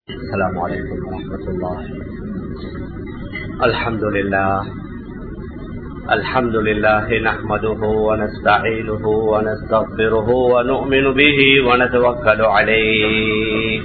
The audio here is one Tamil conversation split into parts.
السلام عليكم ورحمة الله الحمد لله الحمد لله نحمده ونستعينه ونستغفره ونؤمن به ونتوكل عليه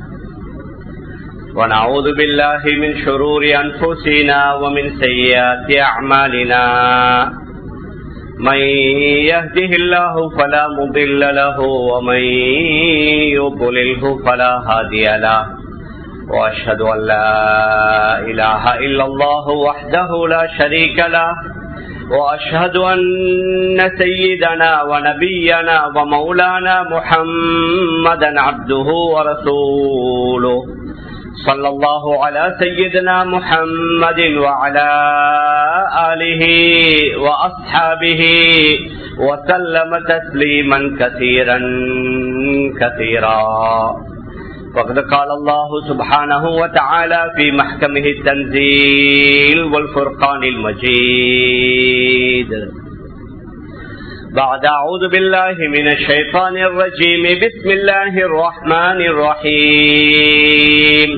ونعوذ بالله من شرور أنفسنا ومن سيئات أعمالنا من يهده الله فلا مضل له ومن يضلله فلا هادي له وأشهد أن لا إله إلا الله وحده لا شريك له وأشهد أن سيدنا ونبينا ومولانا محمدا عبده ورسوله صلى الله على سيدنا محمد وعلى آله وأصحابه وسلم تسليما كثيرا كثيرا وقد قال الله سبحانه وتعالى في محكمه التنزيل والفرقان المجيد بعد أعوذ بالله من الشيطان الرجيم بسم الله الرحمن الرحيم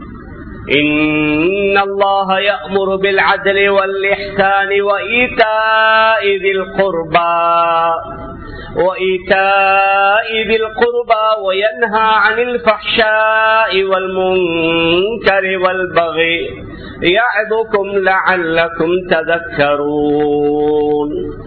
إن الله يأمر بالعدل والإحسان وإيتاء ذي القربى وإيتاء ذي القربى وينهى عن الفحشاء والمنكر والبغي يعظكم لعلكم تذكرون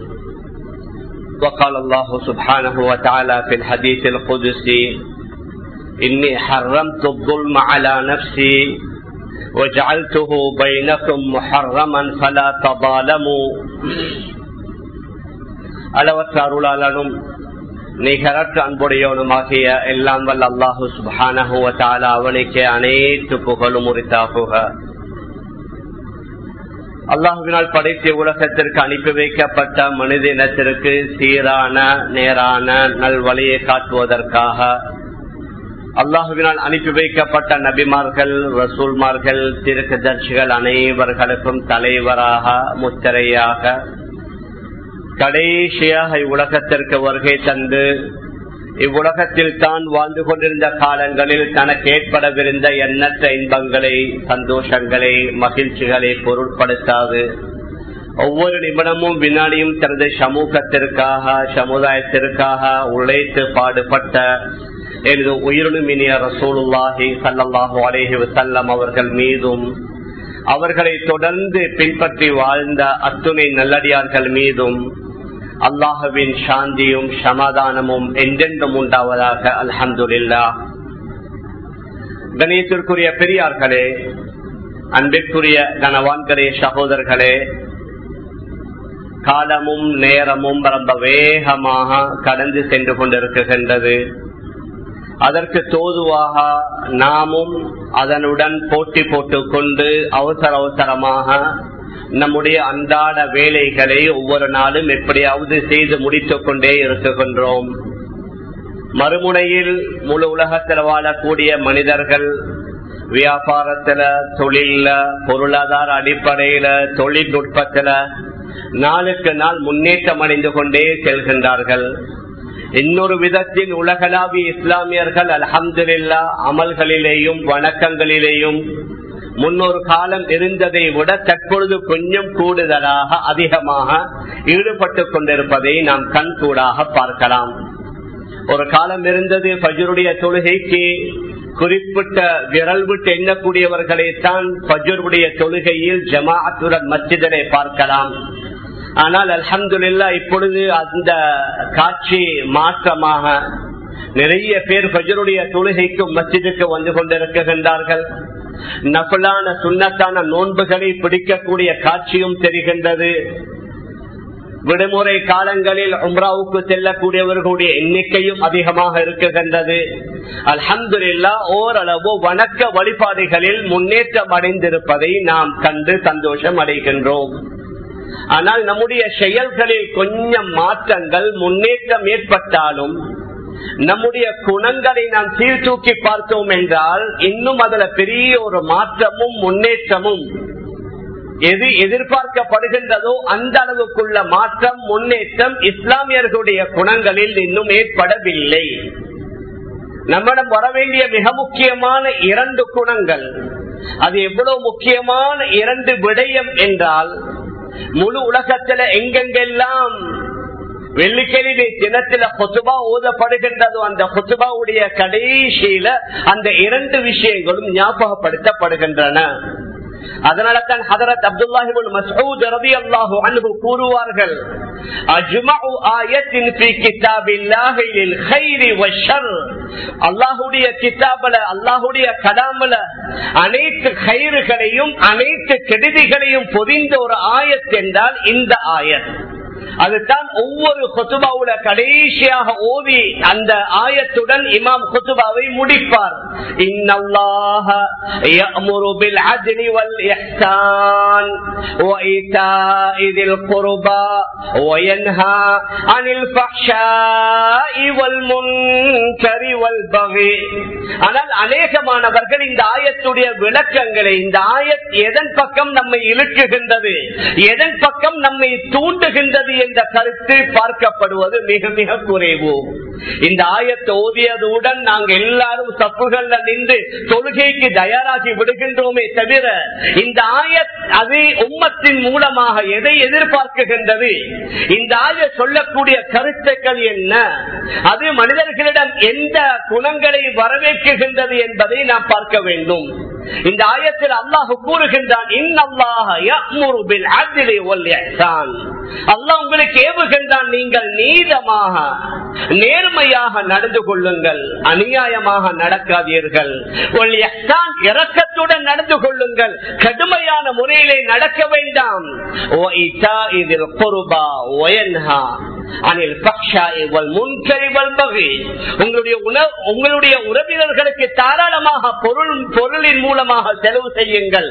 وقال الله سبحانه وتعالى في الحديث القدسي إني حرمت الظلم على نفسي وجعلته بينكم محرما فلا تظالموا அளவற்ற அருளாளனும் நிகரற்ற அன்புடையவனுமாகிய எல்லாம் வல்ல அல்லாஹு சுபானகுவத்தால அவனுக்கு அனைத்து புகழும் உரித்தாகுக அல்லாஹுவினால் படைத்த உலகத்திற்கு அனுப்பி வைக்கப்பட்ட மனித இனத்திற்கு சீரான நேரான நல்வழியை காட்டுவதற்காக அல்லாஹுவினால் அனுப்பி வைக்கப்பட்ட நபிமார்கள் ரசூல்மார்கள் திருக்கு தர்ஷிகள் அனைவர்களுக்கும் தலைவராக முத்திரையாக கடைசியாக இவ்வுலகத்திற்கு வருகை தந்து இவ்வுலகத்தில் தான் வாழ்ந்து கொண்டிருந்த காலங்களில் தனக்கு ஏற்படவிருந்த எண்ணற்ற இன்பங்களை சந்தோஷங்களை மகிழ்ச்சிகளை பொருட்படுத்தாது ஒவ்வொரு நிமிடமும் வினாடியும் தனது சமூகத்திற்காக சமுதாயத்திற்காக உழைத்து பாடுபட்ட எனது உயிரினும் இனிய ரசூலுல்லாஹி சல்லாஹூ அலேஹி வசல்லம் அவர்கள் மீதும் அவர்களை தொடர்ந்து பின்பற்றி வாழ்ந்த அத்துணை நல்லடியார்கள் மீதும் அல்லாஹுவின் சாந்தியும் சமாதானமும் என்றென்றும் உண்டாவதாக அல்ஹம்துல்லா கணேசத்திற்குரிய பெரியார்களே அன்பிற்குரிய கனவான்களே சகோதரர்களே காலமும் நேரமும் ரொம்ப வேகமாக கடந்து சென்று கொண்டிருக்கின்றது அதற்கு தோதுவாக நாமும் அதனுடன் போட்டி போட்டுக் கொண்டு அவசர அவசரமாக நம்முடைய அன்றாட வேலைகளை ஒவ்வொரு நாளும் எப்படியாவது செய்து முடித்துக் கொண்டே இருக்கின்றோம் மறுமுனையில் முழு உலகத்தில் வாழக்கூடிய மனிதர்கள் வியாபாரத்துல தொழில பொருளாதார அடிப்படையில தொழில்நுட்பத்துல நாளுக்கு நாள் முன்னேற்றம் அடைந்து கொண்டே செல்கின்றார்கள் இன்னொரு விதத்தில் உலகளாவிய இஸ்லாமியர்கள் அலமதுல்லா அமல்களிலேயும் வணக்கங்களிலேயும் முன்னொரு காலம் இருந்ததை விட தற்பொழுது கொஞ்சம் கூடுதலாக அதிகமாக ஈடுபட்டு கொண்டிருப்பதை நாம் கண்கூடாக பார்க்கலாம் ஒரு காலம் இருந்தது பஜருடைய தொழுகைக்கு குறிப்பிட்ட விரல் விட்டு எண்ணக்கூடியவர்களைத்தான் பஜருடைய தொழுகையில் ஜமாஅத்துடன் மச்சிதரை பார்க்கலாம் ஆனால் அலமதுல்லா இப்பொழுது அந்த காட்சி மாற்றமாக நிறைய பேர் பஜருடைய தொழுகைக்கு மஸ்ஜிதுக்கு வந்து கொண்டிருக்கின்றார்கள் நபலான சுண்ணத்தான நோன்புகளை பிடிக்கக்கூடிய காட்சியும் தெரிகின்றது விடுமுறை காலங்களில் உம்ராவுக்கு செல்லக்கூடியவர்களுடைய எண்ணிக்கையும் அதிகமாக இருக்குகின்றது அல்ஹம்துல்லா ஓரளவு வணக்க வழிபாடுகளில் முன்னேற்றம் அடைந்திருப்பதை நாம் கண்டு சந்தோஷம் அடைகின்றோம் ஆனால் நம்முடைய செயல்களில் கொஞ்சம் மாற்றங்கள் முன்னேற்றம் ஏற்பட்டாலும் நம்முடைய குணங்களை நாம் சீர்தூக்கி பார்த்தோம் என்றால் இன்னும் அதுல பெரிய ஒரு மாற்றமும் முன்னேற்றமும் எது எதிர்பார்க்கப்படுகின்றதோ அந்த அளவுக்குள்ள மாற்றம் முன்னேற்றம் இஸ்லாமியர்களுடைய குணங்களில் இன்னும் ஏற்படவில்லை நம்மிடம் வர வேண்டிய மிக முக்கியமான இரண்டு குணங்கள் அது எவ்வளவு முக்கியமான இரண்டு விடயம் என்றால் முழு உலகத்துல எங்கெங்கெல்லாம் வெள்ளிக்கிழமை தினத்தில கொத்துபா ஓதப்படுகின்றது அந்த கொத்துபாவுடைய கடைசியில அந்த இரண்டு விஷயங்களும் ஞாபகப்படுத்தப்படுகின்றன அதனால தான் ஹதரத் அப்துல்லாஹிபுல் மசூத் ரதி அல்லாஹு அன்ஹு கூறுவார்கள் அஜ்மஉ ஆயத்தின் ஃபீ கிதாபில்லாஹி லில் கைரி வஷ்ஷர் அல்லாஹ்வுடைய கிதாபல அல்லாஹ்வுடைய கலாமல அனைத்து கைறுகளையும் அனைத்து கெடுதிகளையும் பொதிந்த ஒரு ஆயத் என்றால் இந்த ஆயத் அதுதான் ஒவ்வொரு கொத்துபாவுல கடைசியாக ஓதி அந்த ஆயத்துடன் இமாம் கொத்துபாவை முடிப்பார் இன்னல்லாஹ يأمر بالعدل والإحسان وإيتاء ذي القربى وينهى عن الفحشاء والمنكر والبغي ஆனால் அநேகமானவர்கள் இந்த ஆயத்துடைய விளக்கங்களை இந்த ஆயத் எதன் பக்கம் நம்மை இழுக்குகின்றது எதன் பக்கம் நம்மை தூண்டுகின்றது என்ற கருத்து பார்க்கப்படுவது மிக மிக குறைவு இந்த ஆயத்தை ஓதியதுடன் நாங்கள் எல்லாரும் தப்புகள்ல நின்று தொழுகைக்கு தயாராகி விடுகின்றோமே தவிர இந்த ஆயத் அது உம்மத்தின் மூலமாக எதை எதிர்பார்க்குகின்றது இந்த ஆய சொல்லக்கூடிய கருத்துக்கள் என்ன அது மனிதர்களிடம் எந்த குணங்களை வரவேற்குகின்றது என்பதை நாம் பார்க்க வேண்டும் இந்த ஆயத்தில் அல்லாஹ் கூறுகின்றான் அல்லாஹ் உங்களுக்கு ஏவுகின்றான் நீங்கள் நீதமாக நேர்மையாக நடந்து கொள்ளுங்கள் அநியாயமாக நடக்காதீர்கள் இறக்கத்துடன் நடந்து கொள்ளுங்கள் கடுமையான முறையிலே நடக்க வேண்டாம் உங்களுடைய உறவினர்களுக்கு தாராளமாக பொருள் பொருளின் மூலமாக செலவு செய்யுங்கள்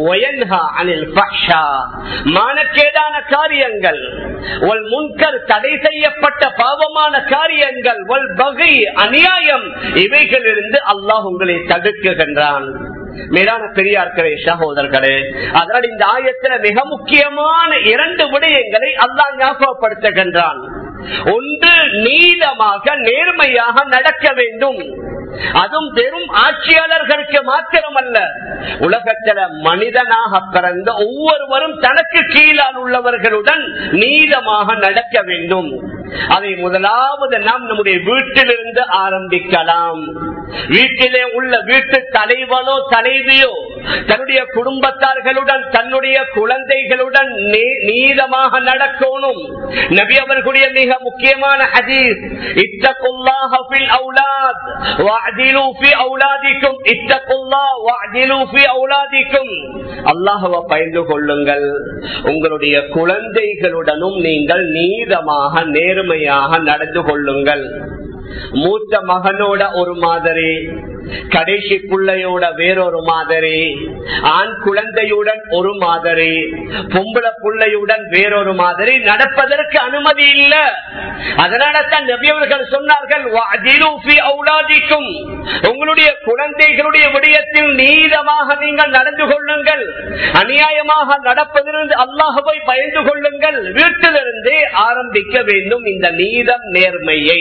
மானக்கேடான காரியங்கள் முன்கர் தடை செய்யப்பட்ட பாவமான காரியங்கள் அநியாயம் இவைகளிலிருந்து அல்லாஹ் உங்களை தடுக்குகின்றான் மேலான பெரியார்களே சகோதரர்களே அதனால் இந்த ஆயத்துல மிக முக்கியமான இரண்டு விடயங்களை அல்லாஹ் ஞாபகப்படுத்துகின்றான் ஒன்று நீளமாக நேர்மையாக நடக்க வேண்டும் அதுவும் வெறும் ஆட்சியாளர்களுக்கு மாத்திரமல்ல உலகத்தில மனிதனாக பிறந்த ஒவ்வொருவரும் தனக்கு கீழால் உள்ளவர்களுடன் நீளமாக நடக்க வேண்டும் அதை முதலாவது நாம் நம்முடைய வீட்டிலிருந்து ஆரம்பிக்கலாம் வீட்டிலே உள்ள வீட்டு தலைவனோ தலைவியோ தன்னுடைய குடும்பத்தார்களுடன் தன்னுடைய குழந்தைகளுடன் நீளமாக நடக்கணும் நபி அவர்களுடைய மிக முக்கியமான ஹதீஸ் இத்தகுல்லாஹ ஃபில் அவுலாத் வஅதிலு ஃபி அவுலாதிக்கும் இத்தகுல்லாஹ் வஅதிலு ஃபி அவுலாதிக்கும் அல்லாஹ்வை பயந்து கொள்ளுங்கள் உங்களுடைய குழந்தைகளுடனும் நீங்கள் நீதமாக நேர்மையாக நடந்து கொள்ளுங்கள் மூத்த மகனோட ஒரு மாதிரி கடைசி பிள்ளையோட வேறொரு மாதிரி ஆண் குழந்தையுடன் ஒரு மாதிரி பொம்பளை பிள்ளையுடன் வேறொரு மாதிரி நடப்பதற்கு அனுமதி இல்ல அதனால தான் நபியவர்கள் சொன்னார்கள் அவுலாதிக்கும் உங்களுடைய குழந்தைகளுடைய விடயத்தில் நீளமாக நீங்கள் நடந்து கொள்ளுங்கள் அநியாயமாக நடப்பதிலிருந்து அல்லாஹவை பயந்து கொள்ளுங்கள் வீட்டிலிருந்தே ஆரம்பிக்க வேண்டும் இந்த நீதம் நேர்மையை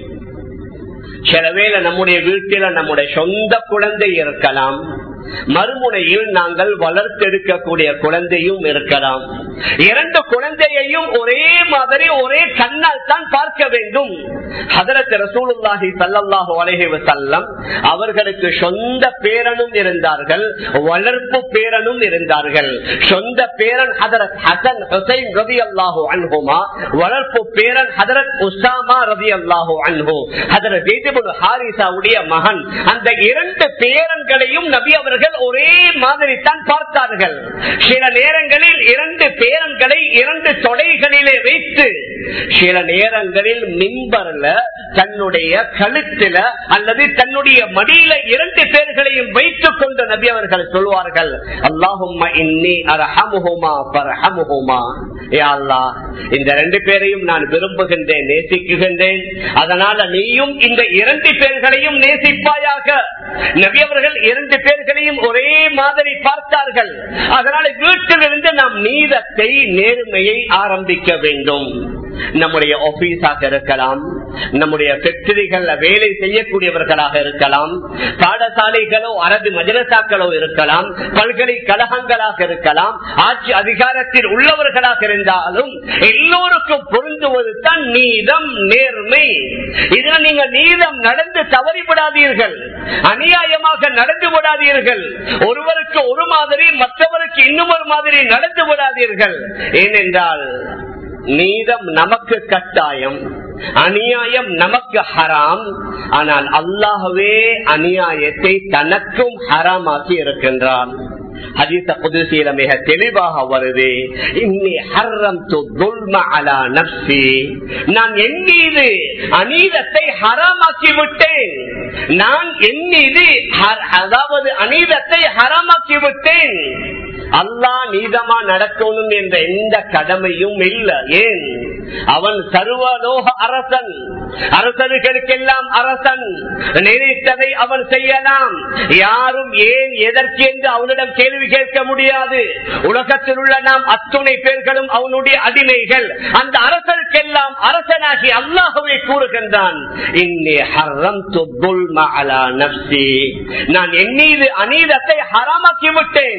சில வேளை நம்முடைய வீட்டில நம்முடைய சொந்த குழந்தை இருக்கலாம் மறுமுனையில் நாங்கள் வளர்த்தெடுக்கக்கூடிய குழந்தையும் இருக்கலாம் இரண்டு குழந்தையையும் ஒரே மாதிரி ஒரே கண்ணால் தான் பார்க்க வேண்டும் ஹதரத் ரசூலுல்லாஹி சல்லாஹு அலஹி வசல்லம் அவர்களுக்கு சொந்த பேரனும் இருந்தார்கள் வளர்ப்பு பேரனும் இருந்தார்கள் சொந்த பேரன் ஹதரத் ஹசன் ஹுசைன் ரவி அல்லாஹு அன்ஹுமா வளர்ப்பு பேரன் ஹதரத் உசாமா ரவி அல்லாஹு அன்ஹு ஹதரத் ஹாரிசாவுடைய மகன் அந்த இரண்டு பேரன்களையும் நபி அவர்கள் ஒரே மாதிரி தான் பார்த்தார்கள் சில நேரங்களில் இரண்டு பேரன்களை இரண்டு தொடைகளிலே வைத்து சில நேரங்களில் மின்பர்ல தன்னுடைய கழுத்துல அல்லது தன்னுடைய மடியில இரண்டு பேர்களையும் வைத்துக் கொண்டு நபி அவர்கள் சொல்வார்கள் அல்லாஹும்மா இன்னி அரஹமுஹுமா பரஹமுஹுமா இந்த ரெண்டு பேரையும் நான் விரும்புகின்றேன் நேசிக்குகின்றேன் அதனால நீயும் இந்த இரண்டு பேர்களையும் நேசிப்பாயாக நபி அவர்கள் இரண்டு பேர்களையும் மக்களையும் ஒரே மாதிரி பார்த்தார்கள் அதனால வீட்டிலிருந்து நாம் நீதத்தை நேர்மையை ஆரம்பிக்க வேண்டும் நம்முடைய ஆபீஸாக இருக்கலாம் நம்முடைய ஃபேக்டரிகள்ல வேலை செய்யக்கூடியவர்களாக இருக்கலாம் பாடசாலைகளோ அரபு மஜரசாக்களோ இருக்கலாம் பல்கலைக்கழகங்களாக இருக்கலாம் ஆட்சி அதிகாரத்தில் உள்ளவர்களாக இருந்தாலும் எல்லோருக்கும் பொருந்துவது தான் நீதம் நேர்மை இதுல நீங்க நீதம் நடந்து தவறிவிடாதீர்கள் அநியாயமாக நடந்து விடாதீர்கள் ஒருவருக்கு ஒரு மாதிரி மற்றவருக்கு இன்னும் ஒரு மாதிரி நடந்து விடாதீர்கள் ஏனென்றால் நீதம் நமக்கு கட்டாயம் அநியாயம் நமக்கு ஹராம் ஆனால் அல்லாஹவே அநியாயத்தை தனக்கும் ஹராமாக்கி இருக்கின்றான் ஹதீச புதுசீல மிக தெளிவாக வருது இன்னி ஹர்ரம் அலா நப்சி நான் என் மீது அநீதத்தை ஹராமாக்கி விட்டேன் நான் என் மீது அதாவது அநீதத்தை ஹராமாக்கி விட்டேன் அல்லா நீதமா நடக்கணும் என்ற எந்த கடமையும் இல்லை ஏன் அவன் சர்வலோக அரசன் அரசர்களுக்கெல்லாம் அரசன் நினைத்ததை அவன் செய்யலாம் யாரும் ஏன் எதற்கு என்று அவனிடம் கேள்வி கேட்க முடியாது உலகத்தில் உள்ள நாம் அத்துணை பேர்களும் அவனுடைய அடிமைகள் அந்த அரசருக்கெல்லாம் அரசனாகி அல்லாஹவே கூறுகின்றான் நான் என் மீது அநீதத்தை ஹராமாக்கி விட்டேன்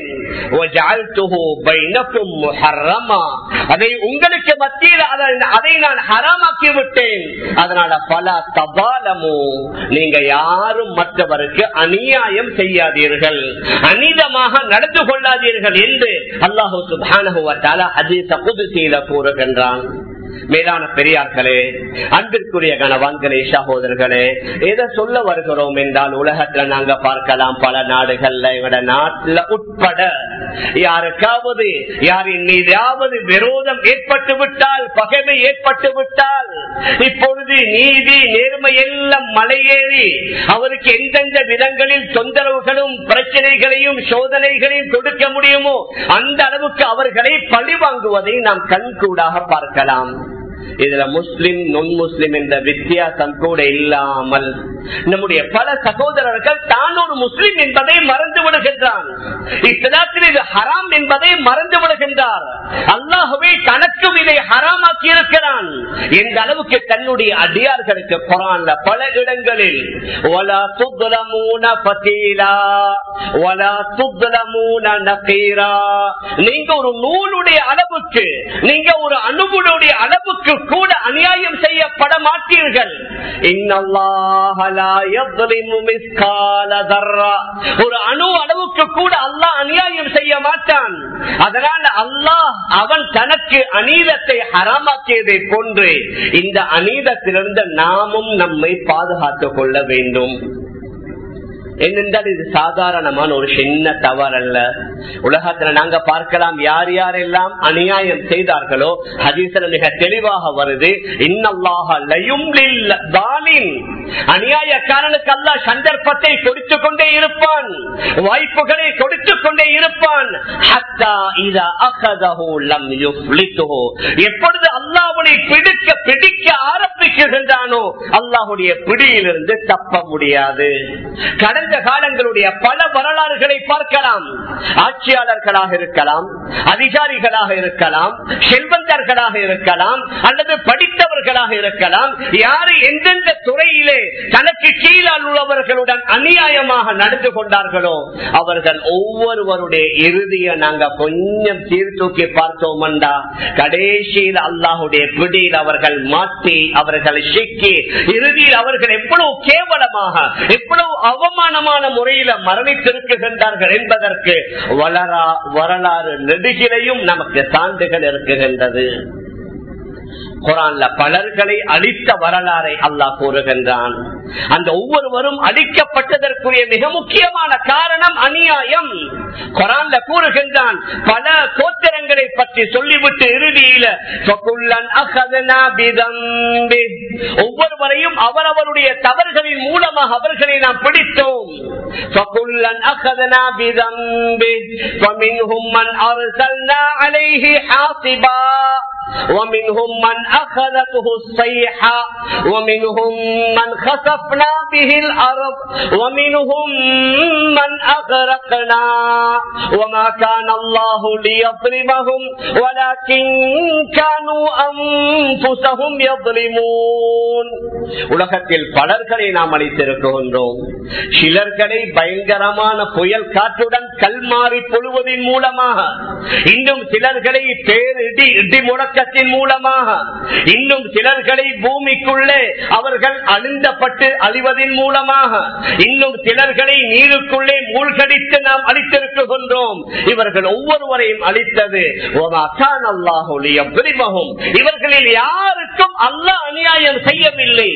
அதை உங்களுக்கு மத்தியில் அதை நான் ஹராமாக்கி விட்டேன் அதனால பல தபாலமோ நீங்க யாரும் மற்றவருக்கு அநியாயம் செய்யாதீர்கள் அநீதமாக நடந்து கொள்ளாதீர்கள் என்று அல்லாஹூ சுபானகுவத்தால ஹதீச புதுசீல கூறுகின்றான் மேலான பெரியார்களே அன்பிற்குரிய கணவான்களே சகோதரர்களே எதை சொல்ல வருகிறோம் என்றால் உலகத்துல நாங்க பார்க்கலாம் பல நாடுகள்ல எங்கட நாட்டுல உட்பட யாருக்காவது யாரின் மீதாவது விரோதம் ஏற்பட்டு விட்டால் பகைமை ஏற்பட்டு விட்டால் இப்பொழுது நீதி நேர்மை எல்லாம் மலையேறி அவருக்கு எந்தெந்த விதங்களில் தொந்தரவுகளும் பிரச்சனைகளையும் சோதனைகளையும் கொடுக்க முடியுமோ அந்த அளவுக்கு அவர்களை பழி வாங்குவதை நாம் கண்கூடாக பார்க்கலாம் இதுல முஸ்லிம் நொன் முஸ்லிம் என்ற வித்தியாசம் கூட இல்லாமல் நம்முடைய பல சகோதரர்கள் தான் ஒரு முஸ்லிம் என்பதை மறந்து விடுகின்றான் இஸ்லாத்தில் இது ஹராம் என்பதை மறந்து விடுகின்றார் அல்லாஹுவே தனக்கும் இதை ஹராமாக்கி இருக்கிறான் எந்த அளவுக்கு தன்னுடைய அடியார்களுக்கு குரான்ல பல இடங்களில் ஒலா துத்லமூன பத்தீலா ஒலா துத்லமூன நகீரா நீங்க ஒரு நூலுடைய அளவுக்கு நீங்க ஒரு அணுகுடைய அளவுக்கு கூட அநியாயம் செய்யப்பட மாட்டீர்கள் ஒரு அணு அளவுக்கு கூட அல்லாஹ் அநியாயம் செய்ய மாட்டான் அதனால அல்லாஹ் அவன் தனக்கு அநீதத்தை ஹராமாக்கியதை போன்று இந்த அநீதத்திலிருந்து நாமும் நம்மை பாதுகாத்துக் கொள்ள வேண்டும் என்னென்றால் இது சாதாரணமான ஒரு சின்ன தவறு அல்ல உலகத்துல நாங்க பார்க்கலாம் யார் யாரெல்லாம் அநியாயம் செய்தார்களோ ஹதீசல மிக தெளிவாக வருது இன்னல்லாக அநியாயக்காரனுக்கு அல்ல சந்தர்ப்பத்தை கொடுத்து கொண்டே இருப்பான் வாய்ப்புகளை கொடுத்து கொண்டே இருப்பான் எப்பொழுது அல்லாவுடைய பிடிக்க பிடிக்க ஆரம்பிக்கின்றானோ அல்லாஹுடைய பிடியிலிருந்து தப்ப முடியாது கடந்த காலங்களுடைய பல வரலாறுகளை பார்க்கலாம் ஆட்சியாளர்களாக இருக்கலாம் அதிகாரிகளாக இருக்கலாம் செல்வந்தர்களாக இருக்கலாம் அல்லது படித்தவர்களாக இருக்கலாம் யாரு எந்தெந்த துறையிலே தனக்கு கீழால் உள்ளவர்களுடன் அநியாயமாக நடந்து கொண்டார்களோ அவர்கள் ஒவ்வொருவருடைய இறுதியை நாங்க கொஞ்சம் சீர்தூக்கி பார்த்தோம்டா கடைசியில் அல்லாஹுடைய பிடியில் அவர்கள் மாற்றி அவர்கள் சிக்கி இறுதியில் அவர்கள் எவ்வளவு கேவலமாக எவ்வளவு அவமானமான முறையில மரணித்திருக்கின்றார்கள் என்பதற்கு வளரா வரலாறு நெடுகிலையும் நமக்கு சான்றுகள் இருக்குகின்றது குரான்ல பலர்களை அழித்த வரலாறை அல்லாஹ் கூறுகின்றான் அந்த ஒவ்வொருவரும் அழிக்கப்பட்டதற்குரிய மிக முக்கியமான காரணம் அநியாயம் குரான்ல கூறுகின்றான் பல கோத்திரங்களை பற்றி சொல்லிவிட்டு இறுதியில ஒவ்வொருவரையும் அவரவருடைய தவறுகளின் மூலமாக அவர்களை நாம் பிடித்தோம் ومنهم من أخذته الصيحة ومنهم من خسفنا به الأرض ومنهم من أغرقنا وما كان الله ليظلمهم ولكن كانوا أنفسهم يظلمون உலகத்தில் பலர்களை நாம் அளித்திருக்கின்றோம் சிலர்களை பயங்கரமான புயல் காற்றுடன் கல்மாறி பொழுவதன் மூலமாக இன்னும் சிலர்களை பேரிடி இடி முழக்கத்தின் மூலமாக இன்னும் சிலர்களை பூமிக்குள்ளே அவர்கள் அழுந்தப்பட்டு அழிவதன் மூலமாக இன்னும் சிலர்களை நீருக்குள்ளே மூழ்கடித்து நாம் அளித்திருக்கின்றோம் இவர்கள் ஒவ்வொருவரையும் அளித்தது அல்லாஹும் இவர்களில் யாருக்கும் அல்லாஹ் அநியாயம் செய்யவில்லை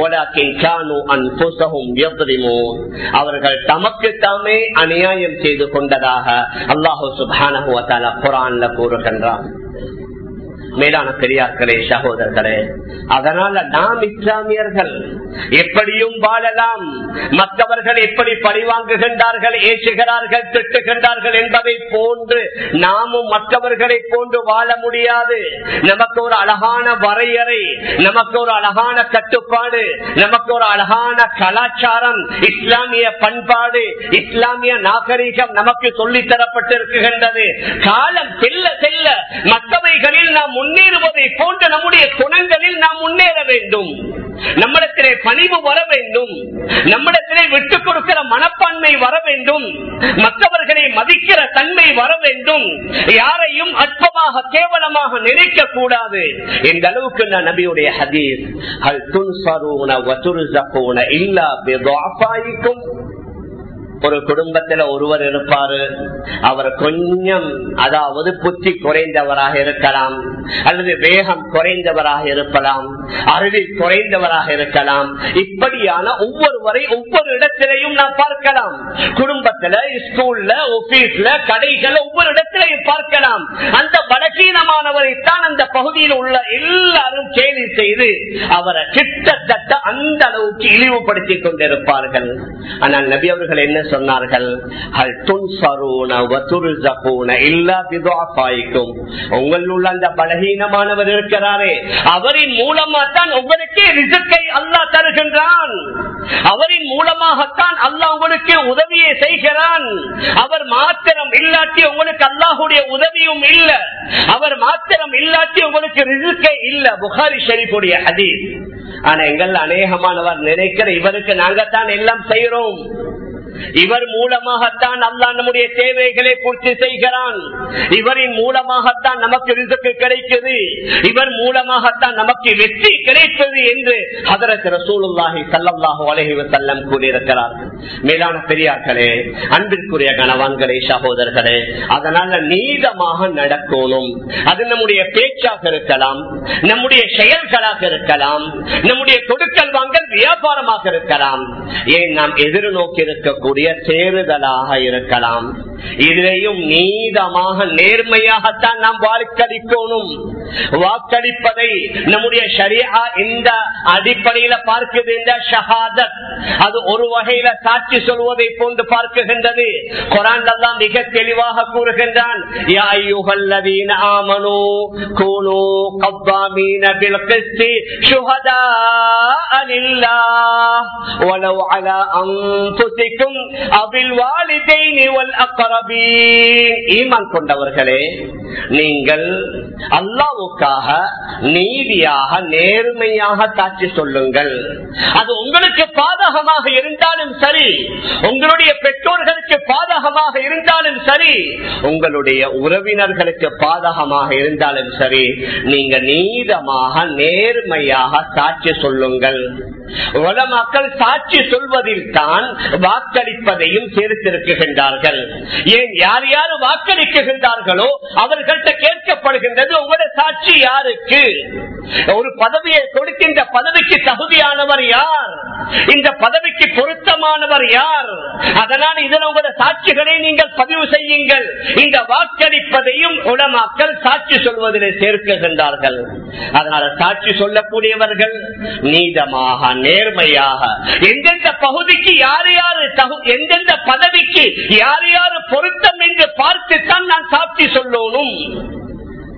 அவர்கள் தமக்கு தாமே அநியாயம் செய்து கொண்டதாக அல்லாஹு சுபான குரான்ல கூறுகின்றான் மேலான பெரியார்களே சகோதரர்களே அதனால நாம் இஸ்லாமியர்கள் எப்படியும் வாழலாம் மற்றவர்கள் எப்படி பழிவாங்குகின்றார்கள் ஏற்றுகிறார்கள் திட்டுகின்றார்கள் என்பதை போன்று நாமும் மற்றவர்களை போன்று வாழ முடியாது நமக்கு ஒரு அழகான வரையறை நமக்கு ஒரு அழகான கட்டுப்பாடு நமக்கு ஒரு அழகான கலாச்சாரம் இஸ்லாமிய பண்பாடு இஸ்லாமிய நாகரிகம் நமக்கு சொல்லித் தரப்பட்டிருக்கின்றது காலம் செல்ல செல்ல மற்றவைகளில் நாம் முன்னேறுவதை போன்ற நம்முடைய குணங்களில் நாம் முன்னேற வேண்டும் நம்மிடத்திலே பணிவு வர வேண்டும் நம்மிடத்திலே விட்டுக் கொடுக்கிற மனப்பான்மை வர வேண்டும் மற்றவர்களை மதிக்கிற தன்மை வர வேண்டும் யாரையும் அற்பமாக கேவலமாக நினைக்க கூடாது இந்த அளவுக்கு நான் நபியுடைய ஹதீஸ் ஹல் துன்சரூன வதுர்ஸகூன இல்லா பிதுஅஃபாயிக்கும் ஒரு குடும்பத்துல ஒருவர் இருப்பாரு அவர் கொஞ்சம் அதாவது புத்தி குறைந்தவராக இருக்கலாம் அல்லது வேகம் குறைந்தவராக இருக்கலாம் அறிவில் குறைந்தவராக இருக்கலாம் இப்படியான ஒவ்வொருவரை ஒவ்வொரு இடத்திலையும் நாம் பார்க்கலாம் குடும்பத்துல ஸ்கூல்ல ஆபீஸ்ல கடைகள் ஒவ்வொரு இடத்திலையும் பார்க்கலாம் அந்த பலகீனமானவரைத்தான் அந்த பகுதியில் உள்ள எல்லாரும் கேலி செய்து அவரை கிட்டத்தட்ட அந்த அளவுக்கு இழிவுபடுத்திக் கொண்டிருப்பார்கள் ஆனால் நபி அவர்கள் என்ன சொன்னார்கள் உங்கள் உள்ள அந்த பலகீனமானவர் இருக்கிறாரே அவரின் மூலமா தான் உங்களுக்கு ரிசுக்கை அல்லா தருகின்றான் அவரின் மூலமாகத்தான் அல்லாஹ் உங்களுக்கு உதவியை செய்கிறான் அவர் மாத்திரம் இல்லாட்டி உங்களுக்கு அல்லாஹுடைய உதவியும் இல்ல அவர் மாத்திரம் இல்லாட்டி உங்களுக்கு ரிசுக்கே இல்ல புகாரி ஷெரீஃபுடைய ஹதீஸ் ஆனா எங்கள் அநேகமானவர் நினைக்கிற இவருக்கு நாங்கத்தான் எல்லாம் செய்யறோம் இவர் மூலமாகத்தான் அல்லா நம்முடைய தேவைகளை பூர்த்தி செய்கிறான் இவரின் மூலமாகத்தான் நமக்கு ரிசுக்கு கிடைக்குது இவர் மூலமாகத்தான் நமக்கு வெற்றி கிடைப்பது என்று அதற்கு ரசூலுல்லாஹி சல்லாஹு அலஹி வசல்லம் கூறியிருக்கிறார்கள் மேலான பெரியார்களே அன்பிற்குரிய கணவான்களே சகோதரர்களே அதனால நீதமாக நடக்கணும் அது நம்முடைய பேச்சாக இருக்கலாம் நம்முடைய செயல்களாக இருக்கலாம் நம்முடைய கொடுக்கல் வாங்கல் வியாபாரமாக இருக்கலாம் ஏன் நாம் எதிர்நோக்கி இருக்கக்கூடிய தேறுதலாக இருக்கலாம் இதிலையும் நீதமாக நேர்மையாகத்தான் நாம் வாக்களிக்கணும் வாக்களிப்பதை நம்முடைய ஷரியா இந்த அடிப்படையில பார்க்குது இந்த ஷஹாதத் அது ஒரு வகையில சாட்சி சொல்வதை போன்று பார்க்குகின்றது குரான் எல்லாம் மிக தெளிவாக கூறுகின்றான் யா அய்யுஹல்லதீன ஆமனூ கூனூ கவ்வாமீன பில் கிஸ்தி ஷுஹதாஅ லில்லாஹ் வலவ் அலா அன்ஃபுசிக்கும் அபில் வாலிதைனி வல் அக்ரபீன் ஈமான் கொண்டவர்களே நீங்கள் அல்லாவுக்காக நீதியாக நேர்மையாக சாட்சி சொல்லுங்கள் அது உங்களுக்கு பாதகமாக இருந்தாலும் சரி உங்களுடைய பெற்றோர்களுக்கு பாதகமாக இருந்தாலும் சரி உங்களுடைய உறவினர்களுக்கு பாதகமாக இருந்தாலும் சரி நீங்க நீதமாக நேர்மையாக சாட்சி சொல்லுங்கள் உல மக்கள் சாட்சி சொல்வதில் தான் வாக்களிப்பதையும் சேர்த்திருக்கின்றார்கள் ஏன் யார் யார் வாக்களிக்குகின்றார்களோ அவர்கள்ட்ட கேட்கப்படுகின்றது உங்களோட சாட்சி யாருக்கு ஒரு பதவியை கொடுக்கின்ற பதவிக்கு தகுதியானவர் யார் இந்த பதவிக்கு பொருத்தமானவர் யார் அதனால் இதன் உங்களோட சாட்சிகளை நீங்கள் பதிவு செய்யுங்கள் இந்த வாக்களிப்பதையும் உலமாக்கள் சாட்சி சொல்வதில் சேர்க்கின்றார்கள் அதனால சாட்சி சொல்லக்கூடியவர்கள் நீதமாக நேர்மையாக எந்தெந்த பகுதிக்கு யார் யாரு எந்தெந்த பதவிக்கு யார் யாரு பொருத்தம் என்று பார்த்துத்தான் நான் சாட்சி சொல்லணும்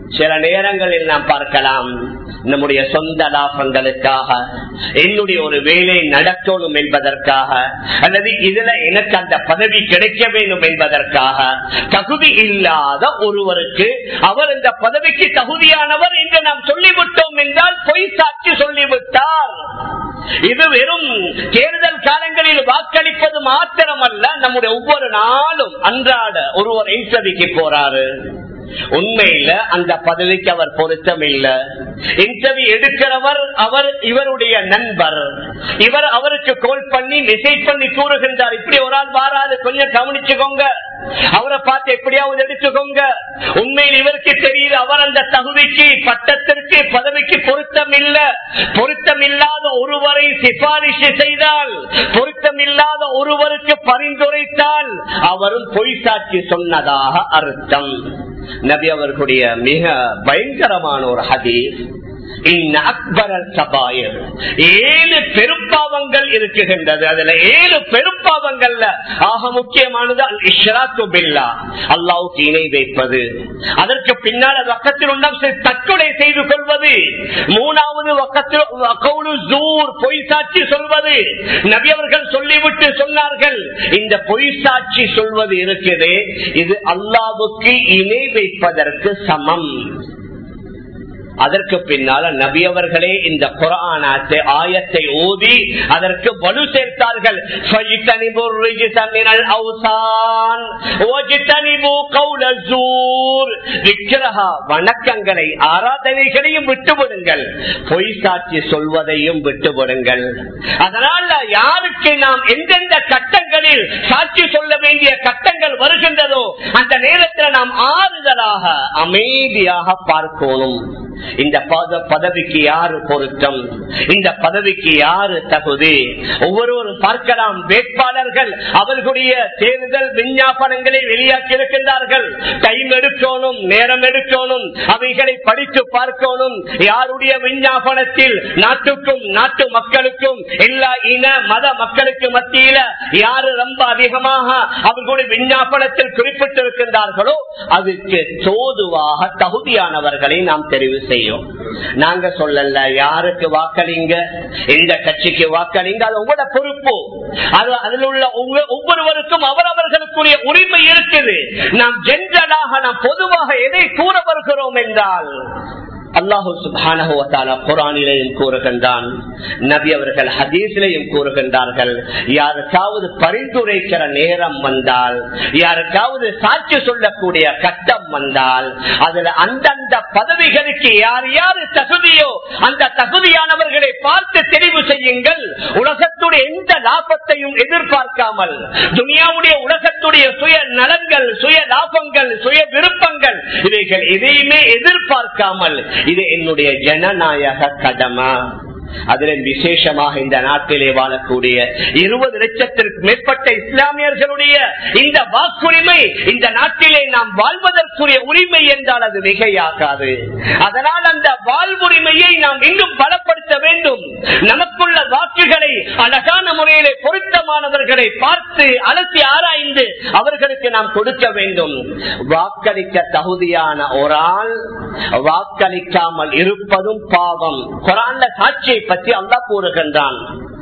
சில நேரங்களில் நாம் பார்க்கலாம் நம்முடைய சொந்த லாபங்களுக்காக என்னுடைய ஒரு வேலை நடக்கணும் என்பதற்காக அல்லது இதுல எனக்கு அந்த பதவி கிடைக்க வேண்டும் என்பதற்காக தகுதி இல்லாத ஒருவருக்கு அவர் இந்த பதவிக்கு தகுதியானவர் என்று நாம் சொல்லிவிட்டோம் என்றால் பொய் சாட்சி சொல்லிவிட்டார் இது வெறும் தேர்தல் காலங்களில் வாக்களிப்பது மாத்திரமல்ல நம்முடைய ஒவ்வொரு நாளும் அன்றாட ஒருவர் இன்டர்வியூக்கு போறாரு உண்மையில அந்த பதவிக்கு அவர் பொருத்தம் இல்ல இன்டர்வியூ எடுக்கிறவர் அவர் இவருடைய நண்பர் இவர் அவருக்கு கால் பண்ணி மெசேஜ் பண்ணி கூறுகின்றார் இப்படி ஒரு ஆள் வாராது கொஞ்சம் கவனிச்சுக்கோங்க அவரை பார்த்து எப்படியாவது எடுத்துக்கோங்க உண்மையில் இவருக்கு தெரியுது அவர் அந்த தகுதிக்கு பட்டத்திற்கு பதவிக்கு பொருத்தம் இல்ல பொருத்தம் இல்லாத ஒருவரை சிபாரிசு செய்தால் பொருத்தம் இல்லாத ஒருவருக்கு பரிந்துரைத்தால் அவரும் பொய் சாட்சி சொன்னதாக அர்த்தம் நபி அவர்களுடைய மிக பயங்கரமான ஒரு ஹதீஸ் ஏழு பெருப்பாவங்கள் இருக்குகின்றது அதுல ஏழு பெருப்பாவங்கள்ல ஆக முக்கியமானது அல் இஷ்ராத்து பில்லா அல்லாவுக்கு இணை வைப்பது அதற்கு பின்னால் வக்கத்தில் உண்டாம் தற்கொலை செய்து கொள்வது மூணாவது வக்கத்தில் பொய் சாட்சி சொல்வது நபி அவர்கள் சொல்லிவிட்டு சொன்னார்கள் இந்த பொய் சாட்சி சொல்வது இருக்குது இது அல்லாவுக்கு இணை வைப்பதற்கு சமம் அதற்கு பின்னால நபி அவர்களே இந்த குரானாத்தை ஆயத்தை ஓதி அதற்கு வலு சேர்த்தார்கள் வணக்கங்களை ஆராதனைகளையும் விட்டுவிடுங்கள் பொய் சாட்சி சொல்வதையும் விட்டுவிடுங்கள் அதனால யாருக்கு நாம் எந்தெந்த கட்டங்களில் சாட்சி சொல்ல வேண்டிய கட்டங்கள் வருகின்றதோ அந்த நேரத்தில் நாம் ஆறுதலாக அமைதியாக பார்க்கணும் இந்த பதவிக்கு யாரு பொருத்தம் இந்த பதவிக்கு யாரு தகுதி ஒவ்வொருவரும் பார்க்கலாம் வேட்பாளர்கள் அவர்களுடைய தேர்தல் விஞ்ஞாபனங்களை வெளியாக்கி இருக்கின்றார்கள் டைம் எடுக்கணும் நேரம் எடுக்கணும் அவைகளை படித்து பார்க்கணும் யாருடைய விஞ்ஞாபனத்தில் நாட்டுக்கும் நாட்டு மக்களுக்கும் எல்லா இன மத மக்களுக்கு மத்தியில யாரு ரொம்ப அதிகமாக அவர்களுடைய விஞ்ஞாபனத்தில் குறிப்பிட்டிருக்கின்றார்களோ அதுக்கு தோதுவாக தகுதியானவர்களை நாம் தெரிவு செய்யும் நாங்க சொல்லல யாருக்கு வாக்களிங்க எந்த கட்சிக்கு வாக்களிங்க அது உங்களோட பொறுப்பு அது அதில் உள்ள ஒவ்வொருவருக்கும் அவரவர்களுக்குரிய உரிமை இருக்குது நாம் ஜென்ரலாக நாம் பொதுவாக எதை கூற வருகிறோம் என்றால் அல்லாஹு சுபான குரானிலையும் கூறுகின்றான் நபி அவர்கள் ஹதீஸிலையும் கூறுகின்றார்கள் யாருக்காவது பரிந்துரைக்கிற நேரம் வந்தால் யாருக்காவது சாட்சி சொல்லக்கூடிய கட்டம் வந்தால் அதுல அந்தந்த பதவிகளுக்கு யார் யாரு தகுதியோ அந்த தகுதியானவர்களை பார்த்து தெரிவு செய்யுங்கள் உலகத்துடைய எந்த லாபத்தையும் எதிர்பார்க்காமல் துனியாவுடைய உலகத்துடைய சுய நலன்கள் சுய லாபங்கள் சுய விருப்பங்கள் இவைகள் எதையுமே எதிர்பார்க்காமல் இது என்னுடைய ஜனநாயக கடமை அதில் விசேஷமாக இந்த நாட்டிலே வாழக்கூடிய இருபது லட்சத்திற்கு மேற்பட்ட இஸ்லாமியர்களுடைய இந்த வாக்குரிமை இந்த நாட்டிலே நாம் வாழ்வதற்குரிய உரிமை என்றால் அது மிகையாகாது அதனால் அந்த வாழ்வுரிமையை நாம் இன்னும் பலப்படுத்த வேண்டும் நமக்குள்ள வாக்குகளை அழகான முறையிலே பொருத்தமானவர்களை பார்த்து அலசி ஆராய்ந்து அவர்களுக்கு நாம் கொடுக்க வேண்டும் வாக்களிக்க தகுதியான ஒரு ஆள் வாக்களிக்காமல் இருப்பதும் பாவம் குரான்ல சாட்சியை பற்றி அல்லா கூறுகின்றான்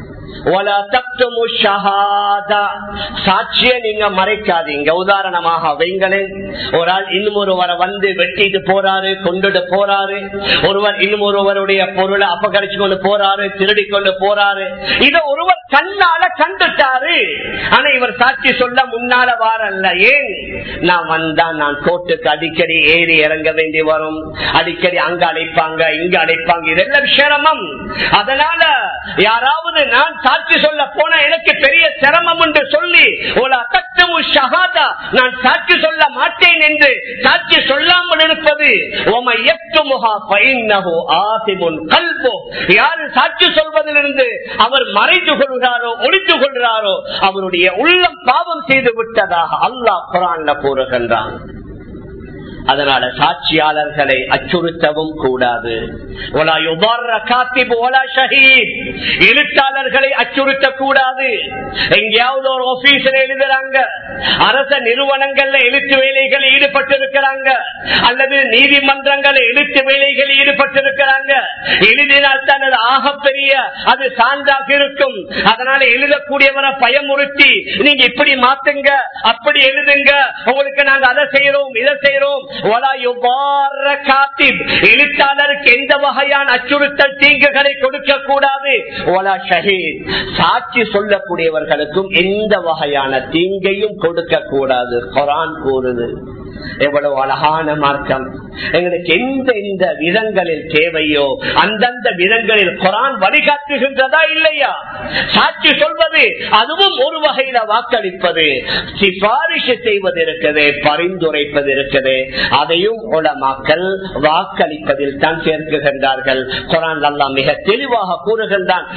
சாட்சிய நீங்க மறைக்காதீங்க உதாரணமாக வைங்களேன் ஒரு ஆள் இன்னும் ஒருவரை வந்து வெட்டிட்டு போறாரு கொண்டுட்டு போறாரு ஒருவர் இன்னும் ஒருவருடைய பொருளை அபகரிச்சு கொண்டு போறாரு திருடி கொண்டு போறாரு இத ஒருவர் கண்ணால கண்டுட்டாரு ஆனா இவர் சாட்சி சொல்ல முன்னால வாரல்ல ஏன் நான் வந்தா நான் கோட்டுக்கு அடிக்கடி ஏறி இறங்க வேண்டி வரும் அடிக்கடி அங்க அடைப்பாங்க இங்க அடைப்பாங்க இதெல்லாம் சிரமம் அதனால யாராவது நான் சாட்சி சொல்ல போன எனக்கு பெரிய சிரமம் என்று சொல்லி நான் சாட்சி சொல்ல மாட்டேன் என்று சாட்சி சொல்லாமல் இருப்பது யாரு சாட்சி சொல்வதிலிருந்து அவர் மறைந்து கொள்கிறாரோ ஒழித்து கொள்கிறாரோ அவருடைய உள்ளம் பாவம் செய்து விட்டதாக அல்லாஹ் குரான்ல கூறுகின்றான் அதனால சாட்சியாளர்களை அச்சுறுத்தவும் கூடாது எழுத்தாளர்களை அச்சுறுத்த கூடாது எங்கேயாவது ஒரு ஆபீஸ்ல எழுதுறாங்க அரச நிறுவனங்கள்ல எழுத்து வேலைகள் ஈடுபட்டிருக்கிறாங்க அல்லது நீதிமன்றங்கள் எழுத்து வேலைகள் ஈடுபட்டிருக்கிறாங்க எழுதினால் தான் அது ஆகப்பெரிய அது சான்றாக இருக்கும் அதனால எழுதக்கூடியவரை பயமுறுத்தி நீங்க இப்படி மாத்துங்க அப்படி எழுதுங்க உங்களுக்கு நாங்க அதை செய்யறோம் இதை செய்யறோம் எழுத்தாளருக்கு எந்த வகையான அச்சுறுத்தல் தீங்குகளை கொடுக்க கூடாது சாட்சி சொல்லக்கூடியவர்களுக்கும் எந்த வகையான தீங்கையும் கொடுக்க கூடாது குரான் கூறுது எவ்வளவு அழகான மார்க்கம் எங்களுக்கு எந்த எந்த விதங்களில் தேவையோ அந்தந்த விதங்களில் குரான் வழிகாட்டுகின்றதா இல்லையா சாட்சி சொல்வது அதுவும் ஒரு வகையில வாக்களிப்பது சிபாரிசு செய்வது இருக்குது பரிந்துரைப்பது இருக்குது அதையும் உலமாக்கல் வாக்களிப்பதில் தான் சேர்க்குகின்றார்கள் குரான் அல்லா மிக தெளிவாக கூறுகின்றான்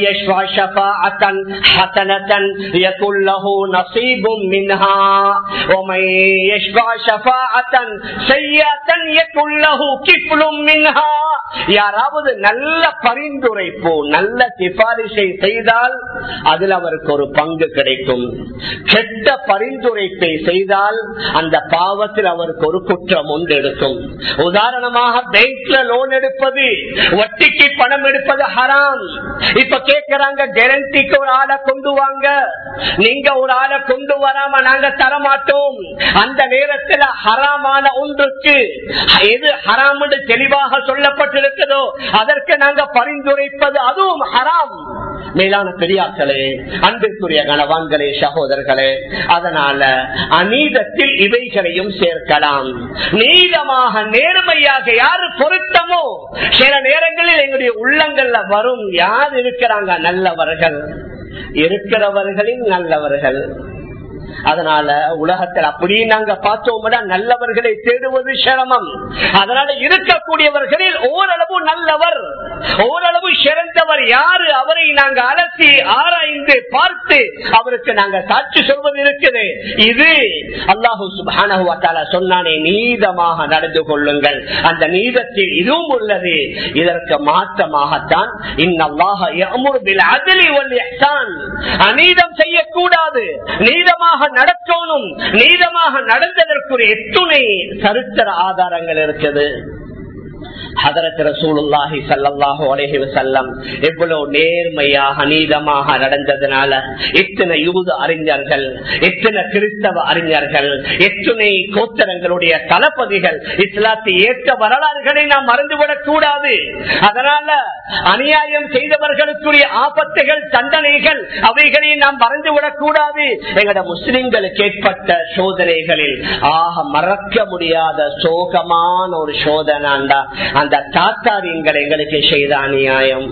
யாராவது நல்ல பரிந்துரைப்போ நல்ல சிபாரிசை செய்தால் அதில் அவருக்கு ஒரு பங்கு கிடைக்கும் கெட்ட பரிந்துரைப்பை செய்தால் அந்த பாவத்தில் அவருக்கு ஒரு குற்றம் ஒன்று எடுக்கும் உதாரணமாக பேங்க்ல லோன் எடுப்பது வட்டிக்கு பணம் எடுப்பது ஹராம் இப்ப கேட்கிறாங்க கேரண்டிக்கு ஒரு ஆளை கொண்டு வாங்க நீங்க ஒரு ஆளை கொண்டு வராம நாங்க தரமாட்டோம் அந்த நேரத்தில் ஹராமான ஒன்றுக்கு எது ஹராம் தெளிவாக சொல்லப்பட்டிருக்கிறதோ அதற்கு நாங்க பரிந்துரைப்பது அதுவும் ஹராம் மேலான பெரியாக்களே அன்பிற்குரிய கணவான்களே சகோதரர்களே அதனால அநீதத்தில் இவைகளையும் சேர்க்கலாம் நீதமாக நேர்மையாக யாரு பொருத்தமோ சில நேரங்களில் எங்களுடைய உள்ளங்கள்ல வரும் யார் இருக்கிறாங்க நல்லவர்கள் இருக்கிறவர்களின் நல்லவர்கள் அதனால உலகத்தில் அப்படியே நாங்க பார்த்தோம்னா நல்லவர்களை தேடுவது சிரமம் அதனால இருக்கக்கூடியவர்களில் ஓரளவு நல்லவர் ஓரளவு சிறந்தவர் யாரு அவரை நாங்க அலசி ஆராய்ந்து பார்த்து அவருக்கு நாங்க சாட்சி சொல்வது இருக்குது இது அல்லாஹு சுபான சொன்னானே நீதமாக நடந்து கொள்ளுங்கள் அந்த நீதத்தில் இதுவும் உள்ளது இதற்கு மாற்றமாகத்தான் அநீதம் செய்யக்கூடாது நீதமாக நடத்தணும் நீதமாக நடந்ததற்குரிய எத்துணை சரித்திர ஆதாரங்கள் இருக்குது எவ்வளவு நேர்மையாக நீதமாக நடந்ததுனால எத்தனை யூத அறிஞர்கள் எத்தனை கிறிஸ்தவ அறிஞர்கள் எத்தனை கோத்தரங்களுடைய தளபதிகள் இஸ்லாத்தை ஏற்ற வரலாறுகளை நாம் மறந்துவிடக் கூடாது அதனால அநியாயம் செய்தவர்களுக்குரிய ஆபத்துகள் தண்டனைகள் அவைகளை நாம் மறந்துவிடக் கூடாது எங்கட முஸ்லிம்களுக்கு ஏற்பட்ட சோதனைகளில் ஆக மறக்க முடியாத சோகமான ஒரு சோதனாண்டா அந்த தாத்தாரியங்கள் எங்களுக்கு செய்த அநியாயம்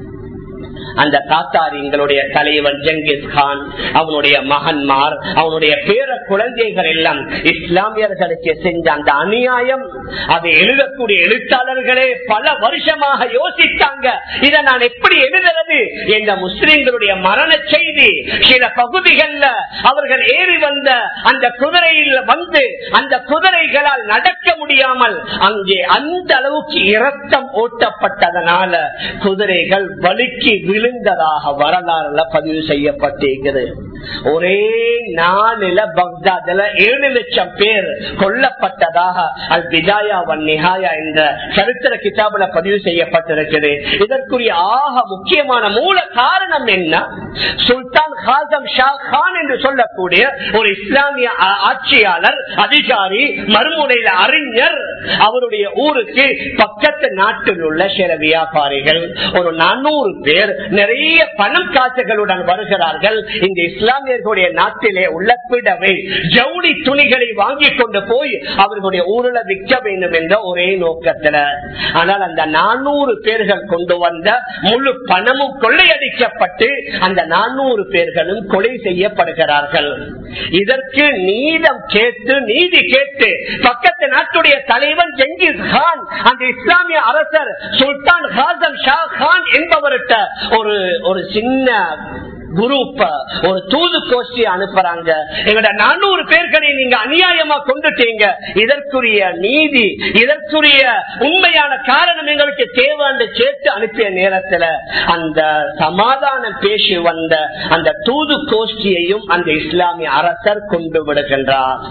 அந்த தாத்தாரியங்களுடைய தலைவன் ஜங்கிஸ் கான் அவனுடைய மகன்மார் அவனுடைய பேர குழந்தைகள் எல்லாம் இஸ்லாமியர்களுக்கு செஞ்ச அந்த அநியாயம் அதை எழுதக்கூடிய எழுத்தாளர்களே பல வருஷமாக யோசித்தாங்க இதை நான் எப்படி எழுதுறது என்ற முஸ்லிம்களுடைய மரண செய்தி சில பகுதிகளில் அவர்கள் ஏறி வந்த அந்த குதிரையில் வந்து அந்த குதிரைகளால் நடக்க முடியாமல் அங்கே அந்த அளவுக்கு இரத்தம் ஓட்டப்பட்டதனால குதிரைகள் வலுக்கி விழுந்ததாக வரலாறுல பதிவு செய்யப்பட்டிருக்கிறது ஒரே நாளில பக்தாதுல ஏழு லட்சம் பேர் கொல்லப்பட்டதாக அல் பிஜாயா வன் நிகாயா என்ற சரித்திர கிதாபுல பதிவு செய்யப்பட்டிருக்கிறது இதற்குரிய ஆக முக்கியமான மூல காரணம் என்ன சுல்தான் ஹாசம் ஷா கான் என்று சொல்லக்கூடிய ஒரு இஸ்லாமிய ஆட்சியாளர் அதிகாரி மறுமுனையில அறிஞர் அவருடைய ஊருக்கு பக்கத்து நாட்டில் உள்ள சில வியாபாரிகள் ஒரு நானூறு பேர் நிறைய பணம் காசுகளுடன் வருகிறார்கள் இந்த இஸ்லாமியர்களுடைய நாட்டிலே உள்ள பிடவை ஜவுளி துணிகளை வாங்கி கொண்டு போய் அவர்களுடைய ஊரில் விற்க வேண்டும் என்ற ஒரே நோக்கத்துல ஆனால் அந்த நானூறு பேர்கள் கொண்டு வந்த முழு பணமும் கொள்ளையடிக்கப்பட்டு அந்த நானூறு பேர்களும் கொலை செய்யப்படுகிறார்கள் இதற்கு நீதம் கேட்டு நீதி கேட்டு பக்கத்து நாட்டுடைய தலைவன் ஜெங்கிஸ் கான் அந்த இஸ்லாமிய அரசர் சுல்தான் ஹாசம் ஷா கான் என்பவர்கிட்ட ஒரு ஒரு சின்ன குரூப்ப ஒரு தூது கோஷ்டி அனுப்புறாங்க எங்கட நானூறு பேர்களை நீங்க அநியாயமா கொண்டுட்டீங்க இதற்குரிய நீதி இதற்குரிய உண்மையான காரணம் எங்களுக்கு தேவைன்னு சேர்த்து அனுப்பிய நேரத்துல அந்த சமாதானம் பேசி வந்த அந்த தூது கோஷ்டியையும் அந்த இஸ்லாமிய அரசர் கொண்டு விடுகின்றார்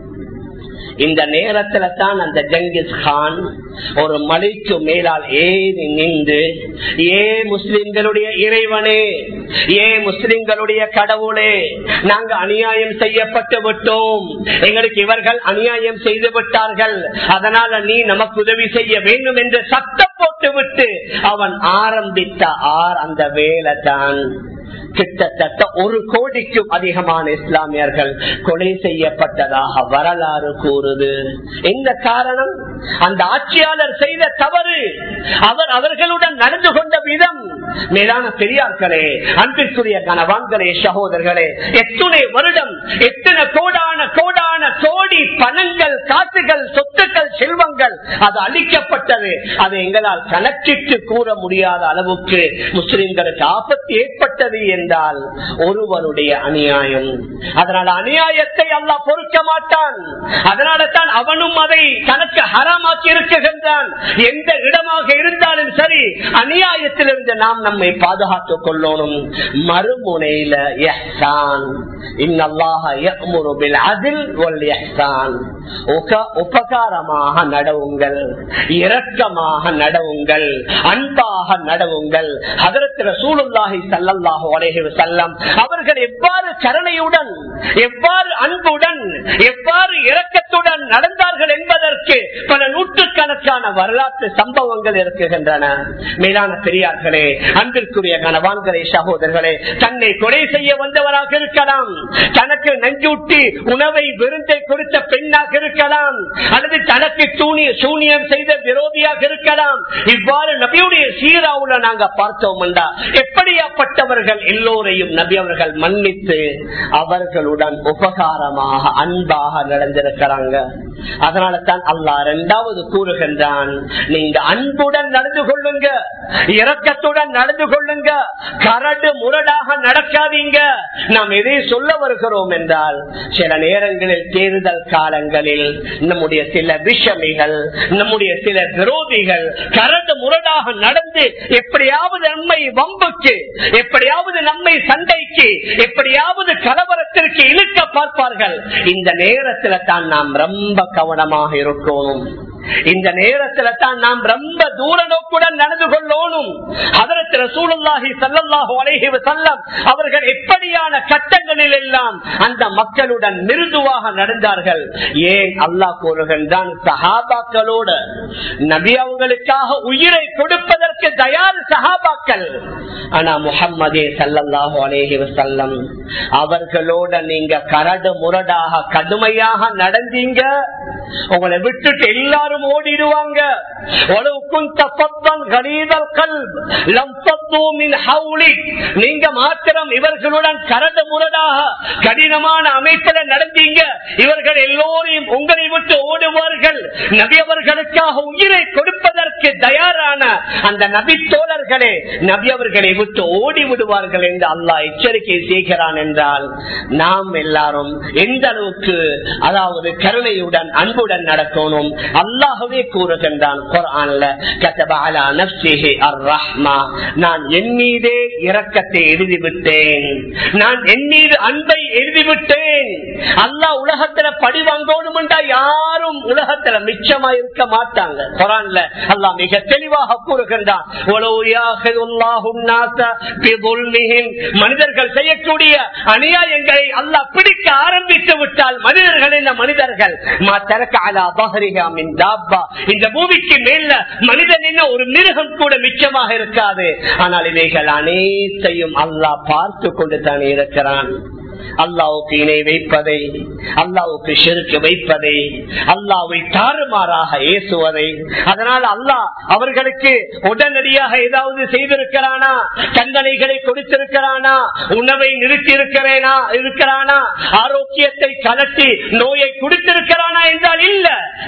இந்த நேரத்துல தான் அந்த ஜங்கிஸ் கான் ஒரு மலைக்கு மேலால் ஏறி நின்று ஏ முஸ்லிம்களுடைய இறைவனே ஏ முஸ்லிம்களுடைய கடவுளே நாங்க அநியாயம் செய்யப்பட்டு விட்டோம் எங்களுக்கு இவர்கள் அநியாயம் செய்து விட்டார்கள் அதனால நீ நமக்கு உதவி செய்ய வேண்டும் என்று சத்தம் போட்டு விட்டு அவன் ஆரம்பித்த ஆர் அந்த வேலை தான் கிட்டத்தட்ட ஒரு கோடிக்கும் அதிகமான இஸ்லாமியர்கள் கொலை செய்யப்பட்டதாக வரலாறு கூறுது எந்த காரணம் அந்த ஆட்சியாளர் செய்த தவறு அவர் அவர்களுடன் நடந்து கொண்ட விதம் மேலான பெரியார்களே அன்பிற்குரிய கனவான்களே சகோதரர்களே எத்துணை வருடம் எத்தனை கோடான கோடான கோடி பணங்கள் காசுகள் சொத்துக்கள் செல்வங்கள் அது அளிக்கப்பட்டது அது எங்களால் கணக்கிட்டு கூற முடியாத அளவுக்கு முஸ்லிம்களுக்கு ஆபத்து ஏற்பட்டது என்றால் ஒருவருடைய அநியாயம் அதனால அநியாயத்தை அல்லாஹ் பொறுக்க மாட்டான் அதனால தான் அவனும் அதை தனக்கு ஹராமாக்கி இருக்குகின்றான் எந்த இடமாக இருந்தாலும் சரி அநியாயத்திலிருந்து நாம் நம்மை பாதுகாத்துக் கொள்ளணும் மறுமுனையில எஹ்சான் இன்னல்லாஹ யஅ்முரு பில் அத்ல் வல் இஹ்சான் உக- உபகாரமாக நடவுங்கள் இரக்கமாக நடவுங்கள் அன்பாக நடவுங்கள் ஹதரத் ரசூலுல்லாஹி ஸல்லல்லாஹு அலைஹி வஸல்லம் அவர்கள் எவ்வாறு கருணையுடன் எவ்வாறு அன்புடன் எவ்வாறு இரக்கத்துடன் நடந்தார்கள் என்பதற்கு பல நூற்றுக்கணக்கான வரலாற்று சம்பவங்கள் இருக்குகின்றன மேலான பெரியார்களே அன்பிற்குரிய கனவான்களே சகோதரர்களே தன்னை கொலை செய்ய வந்தவராக இருக்கலாம் தனக்கு நஞ்சூட்டி உணவை விருந்தை கொடுத்த பெண்ணாக இருக்கலாம் அல்லது தனக்கு சூனிய சூனியம் செய்த விரோதியாக இருக்கலாம் இவ்வாறு நபியுடைய சீராவுல நாங்க பார்த்தோம் என்றா எப்படியாப்பட்டவர்கள் எல்லோரையும் நபி அவர்கள் மன்னித்து அவர்களுடன் உபகாரமாக அன்பாக நடந்திருக்கிறாங்க அதனால தான் அல்லாஹ் இரண்டாவது கூறுகின்றான் நீங்க அன்புடன் நடந்து கொள்ளுங்க இரக்கத்துடன் நடந்து கொள்ளுங்க கரடு முரடாக நடக்காதீங்க நாம் எதை சொல்ல வருகிறோம் என்றால் சில நேரங்களில் தேர்தல் காலங்களில் நம்முடைய சில விஷமிகள் நம்முடைய சில விரோதிகள் கரடு முரடாக நடந்து எப்படியாவது நம்மை வம்புக்கு எப்படியாவது நம்மை சண்டைக்கு எப்படியாவது கலவரத்திற்கு இழுக்க பார்ப்பார்கள் இந்த நேரத்தில் தான் நாம் ரொம்ப கவனமாக இருக்கணும் இந்த நேரத்துல தான் நாம் ரொம்ப தூர நோக்குடன் நடந்து கொள்ளணும் அதற்கு ரசூலுல்லாஹி ஸல்லல்லாஹு அலைஹி வஸல்லம் அவர்கள் எப்படியான கட்டங்களில் எல்லாம் அந்த மக்களுடன் மிருதுவாக நடந்தார்கள் ஏன் அல்லாஹ் கூறுகின்றான் சஹாபாக்களோடு நபி அவங்களுக்காக உயிரை கொடுப்பதற்கு தயார் சஹாபாக்கள் ஆனா முஹம்மதே ஸல்லல்லாஹு அலைஹி வஸல்லம் அவர்களோட நீங்க கரடு முரடாக கடுமையாக நடந்தீங்க உங்களை விட்டுட்டு எல்லாரும் ஓடிடுவாங்க وَلَوْ كُنْتَ فَظًّا غَلِيظَ الْقَلْبِ لَانفَضُّوا مِنْ حَوْلِكَ நீங்க மாத்திரம் இவர்களுடன் கரடு முரடாக கடினமான அமைப்பில நடந்தீங்க இவர்கள் எல்லோரையும் உங்களை விட்டு ஓடுவார்கள் நபி அவர்களுக்காக உயிரை கொடுப்பதற்கு தயாரான அந்த நபி தோழர்களே நபி அவர்களை விட்டு ஓடி விடுவார்கள் என்று அல்லாஹ் எச்சரிக்கை செய்கிறான் என்றால் நாம் எல்லாரும் எந்த அளவுக்கு அதாவது கருணையுடன் அன்புடன் நடக்கணும் அல்லாஹவே கூறுகின்றான் குர்ஆன்ல கதப அலா நஃப்ஸிஹி அர்-ரஹ்மா நான் என் மீதே இரக்கத்தை எழுதிவிட்டேன் நான் என் மீது அன்பை எழுதிவிட்டேன் அல்லாஹ் உலகத்துல படி வாங்கணும் என்றா யாரும் உலகத்துல மிச்சமா இருக்க மாட்டாங்க குரான்ல அல்லாஹ் மிக தெளிவாக கூறுகின்றான் "வலவ் யாஹிதுல்லாஹு النَّاسَ بِظُلْمِهِمْ" மனிதர்கள் செய்யக்கூடிய அநியாயங்களை அல்லாஹ் பிடிக்க ஆரம்பித்து விட்டால் மனிதர்கள் என்ன மனிதர்கள் மா தரக்க அலா பஹரிஹா மின் தாப்பா. இந்த பூமிக்கு மேல மனிதன் என்ன ஒரு மிருகம் கூட மிச்சமாக இருக்காது ஆனால் இவைகள் அனைத்தையும் அல்லாஹ் பார்த்து கொண்டு தான் இருக்கிறான் அல்லாவுக்கு இணை வைப்பதை அல்லாவுக்கு செருக்கு வைப்பதை அல்லாவை தாறுமாறாக ஏசுவதை அதனால் அல்லாஹ் அவர்களுக்கு உடனடியாக ஏதாவது செய்திருக்கிறானா தண்டனைகளை கொடுத்திருக்கிறானா உணவை நிறுத்தி இருக்கிறேனா இருக்கிறானா ஆரோக்கியத்தை கலட்டி நோயை கொடுத்திருக்கிறானா என்றால் இல்ல ஏன்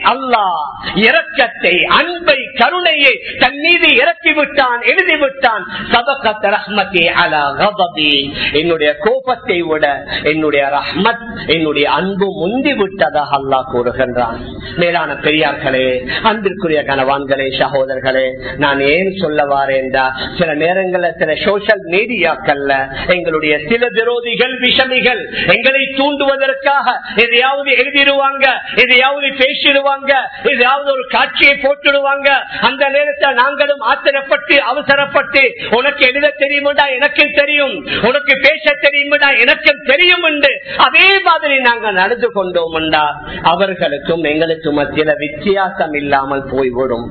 அல்லாஹ் இரக்கத்தை அன்பை கருணையை தன் மீது இறக்கிவிட்டான் எழுதிவிட்டான் சபகத் ரஹ்மதி அலா கபதி என்னுடைய கோபத்தை விட என்னுடைய ரஹ்மத் என்னுடைய அன்பு முந்தி விட்டதாக அல்லாஹ் கூறுகின்றான் மேலான பெரியார்களே அன்பிற்குரிய கனவான்களே சகோதரர்களே நான் ஏன் சொல்ல வாரேன்டா சில நேரங்களில் சில சோசியல் மீடியாக்கள்ல எங்களுடைய சில விரோதிகள் விஷமிகள் எங்களை தூண்டுவதற்காக எதையாவது எழுதிடுவாங்க எதையாவது பேசிடுவாங்க எதையாவது ஒரு காட்சியை போட்டுடுவாங்க அந்த நேரத்தில் நாங்களும் ஆத்திரப்பட்டு அவசரப்பட்டு உனக்கு எழுத தெரியுமாடா எனக்கும் தெரியும் உனக்கு பேச தெரியுமாடா எனக்கும் தெரியும் என்று அதே மாதிரி நாங்கள் நடந்து கொண்டோம் அவர்களுக்கும் எங்களுக்கும் மத்தியில வித்தியாசம் இல்லாமல் போய்விடும்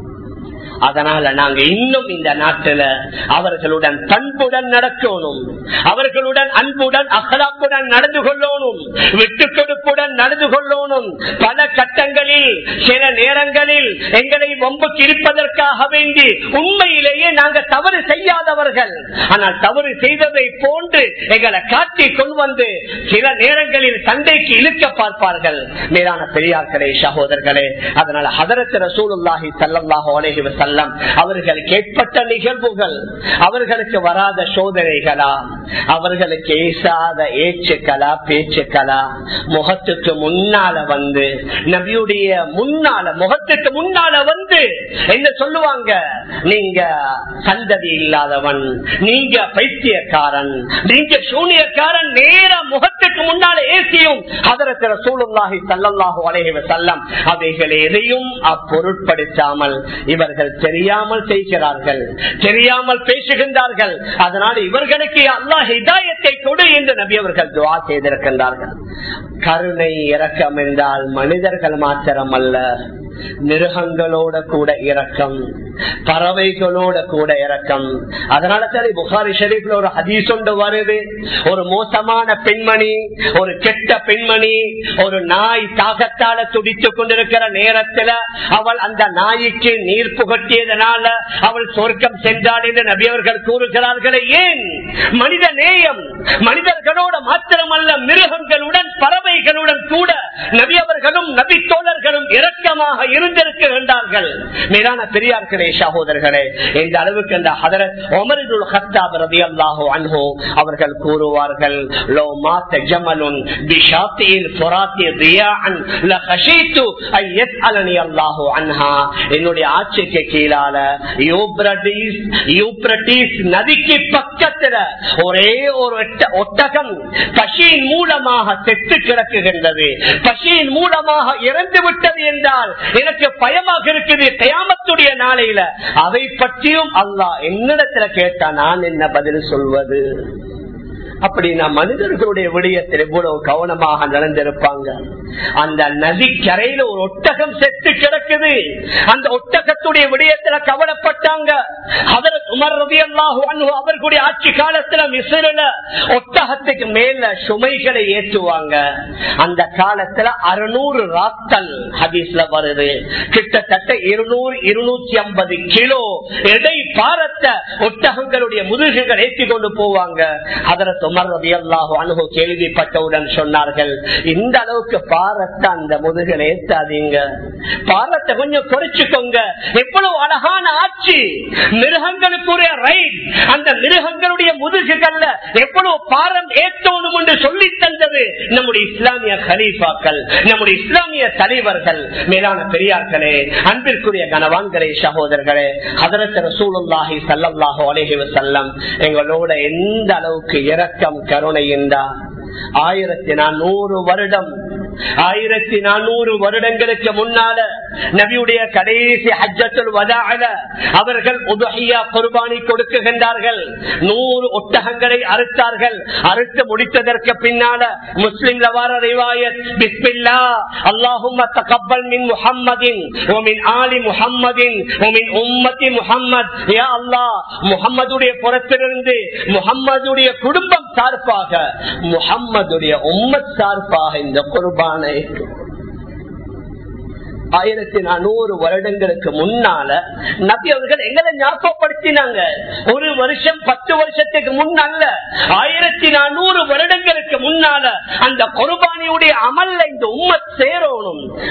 அதனால நாங்க இன்னும் இந்த நாட்டில அவர்களுடன் பண்புடன் நடக்கணும் அவர்களுடன் அன்புடன் அகலாப்புடன் நடந்து கொள்ளணும் விட்டு கொடுப்புடன் நடந்து கொள்ளணும் பல கட்டங்களில் சில நேரங்களில் எங்களை வம்புக்கு இருப்பதற்காக வேண்டி உண்மையிலேயே நாங்க தவறு செய்யாதவர்கள் ஆனால் தவறு செய்ததை போன்று எங்களை காட்டி கொண்டு வந்து சில நேரங்களில் சண்டைக்கு இழுக்க பார்ப்பார்கள் மேலான பெரியார்களே சகோதரர்களே அதனால ஹதரத் ரசூலுல்லாஹி சல்லாஹு அலைஹி வஸல்லம் அவர்கள் கேட்பட்ட நிகழ்வுகள் அவர்களுக்கு வராத சோதனைகளா அவர்களுக்கு ஏசாத ஏச்சுக்களா பேச்சுக்களா முகத்துக்கு முன்னால வந்து நபியுடைய முன்னால முகத்துக்கு முன்னால வந்து என்ன சொல்லுவாங்க நீங்க சந்ததி இல்லாதவன் நீங்க பைத்தியக்காரன் நீங்க சூனியக்காரன் நேர முகத்துக்கு முன்னால ஏசியும் அதற்கு சூழலாகி சல்லல்லாஹு அலைஹி வஸல்லம் அவைகள் எதையும் அப்பொருட்படுத்தாமல் இவர்கள் தெரியாமல் செய்கிறார்கள் தெரியாமல் பேசுகின்றார்கள் அதனால் இவர்களுக்கு அல்லாஹ் ஹிதாயத்தை கொடு என்று நபி அவர்கள் துவா செய்திருக்கின்றார்கள் கருணை இறக்கம் என்றால் மனிதர்கள் மாத்திரம் அல்ல மிருகங்களோட கூட இறக்கம் பறவைகளோட கூட இறக்கம் அதனால சரி புகாரி ஷெரீப்ல ஒரு ஹதீஸ் ஒன்று வருது ஒரு மோசமான பெண்மணி ஒரு கெட்ட பெண்மணி ஒரு நாய் தாகத்தால துடித்துக் கொண்டிருக்கிற நேரத்துல அவள் அந்த நாய்க்கு நீர் புகட்டியதனால அவள் சொர்க்கம் சென்றாள் என்று நபியவர்கள் கூறுகிறார்களே ஏன் மனித நேயம் மனிதர்களோட மாத்திரமல்ல மிருகங்களுடன் பறவைகளுடன் கூட நபியவர்களும் நபி தோழர்களும் இரக்கமாக இருந்திருக்கின்றார்கள் மேலான பெரியார்களே சகோதரர்களே இந்த அளவுக்கு இந்த ஹதரத் ஒமரிதுல் ஹத்தாப் ரலியல்லாஹு அன்ஹு அவர்கள் கூறுவார்கள் லோ மாத்த ஜமலுன் பிஷாத்தியில் ஃபுராத்தி ரியாஅன் லஹஷீது ஐ யஸ்அலனி அல்லாஹு அன்ஹா என்னுடைய ஆட்சிக்கு கீழால யூப்ரட்டிஸ் யூப்ரட்டிஸ் நதிக்கு பக்கத்துல ஒரே ஒரு ஒட்ட- ஒட்டகம் பசியின் மூலமாக செத்து கிடக்குகின்றது பசியின் மூலமாக இறந்து விட்டது என்றால் எனக்கு பயமாக இருக்குது கயாமத்துடைய நாளையில அதை பற்றியும் அல்லாஹ் என்னிடத்துல கேட்டா நான் என்ன பதில் சொல்வது அப்படின்னா மனிதர்களுடைய விடயத்தில் இவ்வளவு கவனமாக நடந்திருப்பாங்க அந்த நதிக்கரையில ஒரு ஒட்டகம் செத்து கிடக்குது அந்த ஒட்டகத்துடைய விடயத்துல கவலைப்பட்டாங்க அவர் உமர் ரவி அல்லாஹு அவர்களுடைய ஆட்சி காலத்துல மிசிறில ஒட்டகத்துக்கு மேல சுமைகளை ஏற்றுவாங்க அந்த காலத்துல அறுநூறு ராத்தல் ஹதீஸ்ல வருது கிட்டத்தட்ட இருநூறு இருநூத்தி ஐம்பது கிலோ எடை பாரத்த ஒட்டகங்களுடைய முதுகுகள் ஏற்றி கொண்டு போவாங்க அதற்கு உமர் ரவி அல்லாஹு அனுகு கேள்விப்பட்டவுடன் சொன்னார்கள் இந்த அளவுக்கு பாரத்தை அந்த முதுகில் ஏத்தாதீங்க பாரத்தை கொஞ்சம் குறைச்சுக்கோங்க எவ்வளவு அழகான ஆட்சி மிருகங்களுக்குரிய ரைட் அந்த மிருகங்களுடைய முதுகுகள்ல எவ்வளவு பாரம் ஏற்றணும் என்று சொல்லி தந்தது நம்முடைய இஸ்லாமிய ஹலீஃபாக்கள் நம்முடைய இஸ்லாமிய தலைவர்கள் மேலான பெரியார்களே அன்பிற்குரிய கனவான்களே சகோதரர்களே ஹதரத் ரசூலுல்லாஹி ஸல்லல்லாஹு அலைஹி வஸல்லம் எங்களோட எந்த அளவுக்கு இரக்கம் கருணை என்றா ஆயிரத்தி நானூறு வருடம் ஆயிரத்தி நானூறு வருடங்களுக்கு முன்னால நபியுடைய கடைசி ஹஜ்ஜத்துல் வதால அவர்கள் உதஹியா குர்பானி கொடுக்குகின்றார்கள் நூறு ஒட்டகங்களை அறுத்தார்கள் அறுத்து முடித்ததற்கு பின்னால முஸ்லிம்ல வார ரிவாயத் பிஸ்மில்லா அல்லாஹும்ம தகப்பல் மின் முஹம்மதின் ومن آل محمد ومن أمة محمد يا الله முகம்மதுடைய புறத்திலிருந்து முகம்மதுடைய குடும்பம் சார்பாக முகம்மதுடைய உம்மத் சார்பாக இந்த குர்பானை ஆயிரத்தி நானூறு வருடங்களுக்கு முன்னால நபி அவர்கள் எங்களை ஞாபகப்படுத்தினாங்க ஒரு வருஷம் பத்து வருஷத்துக்கு முன்னல்ல ஆயிரத்தி நானூறு வருடங்களுக்கு முன்னால அந்த குர்பானியுடைய அமல்ல இந்த உம்மத் சேரணும்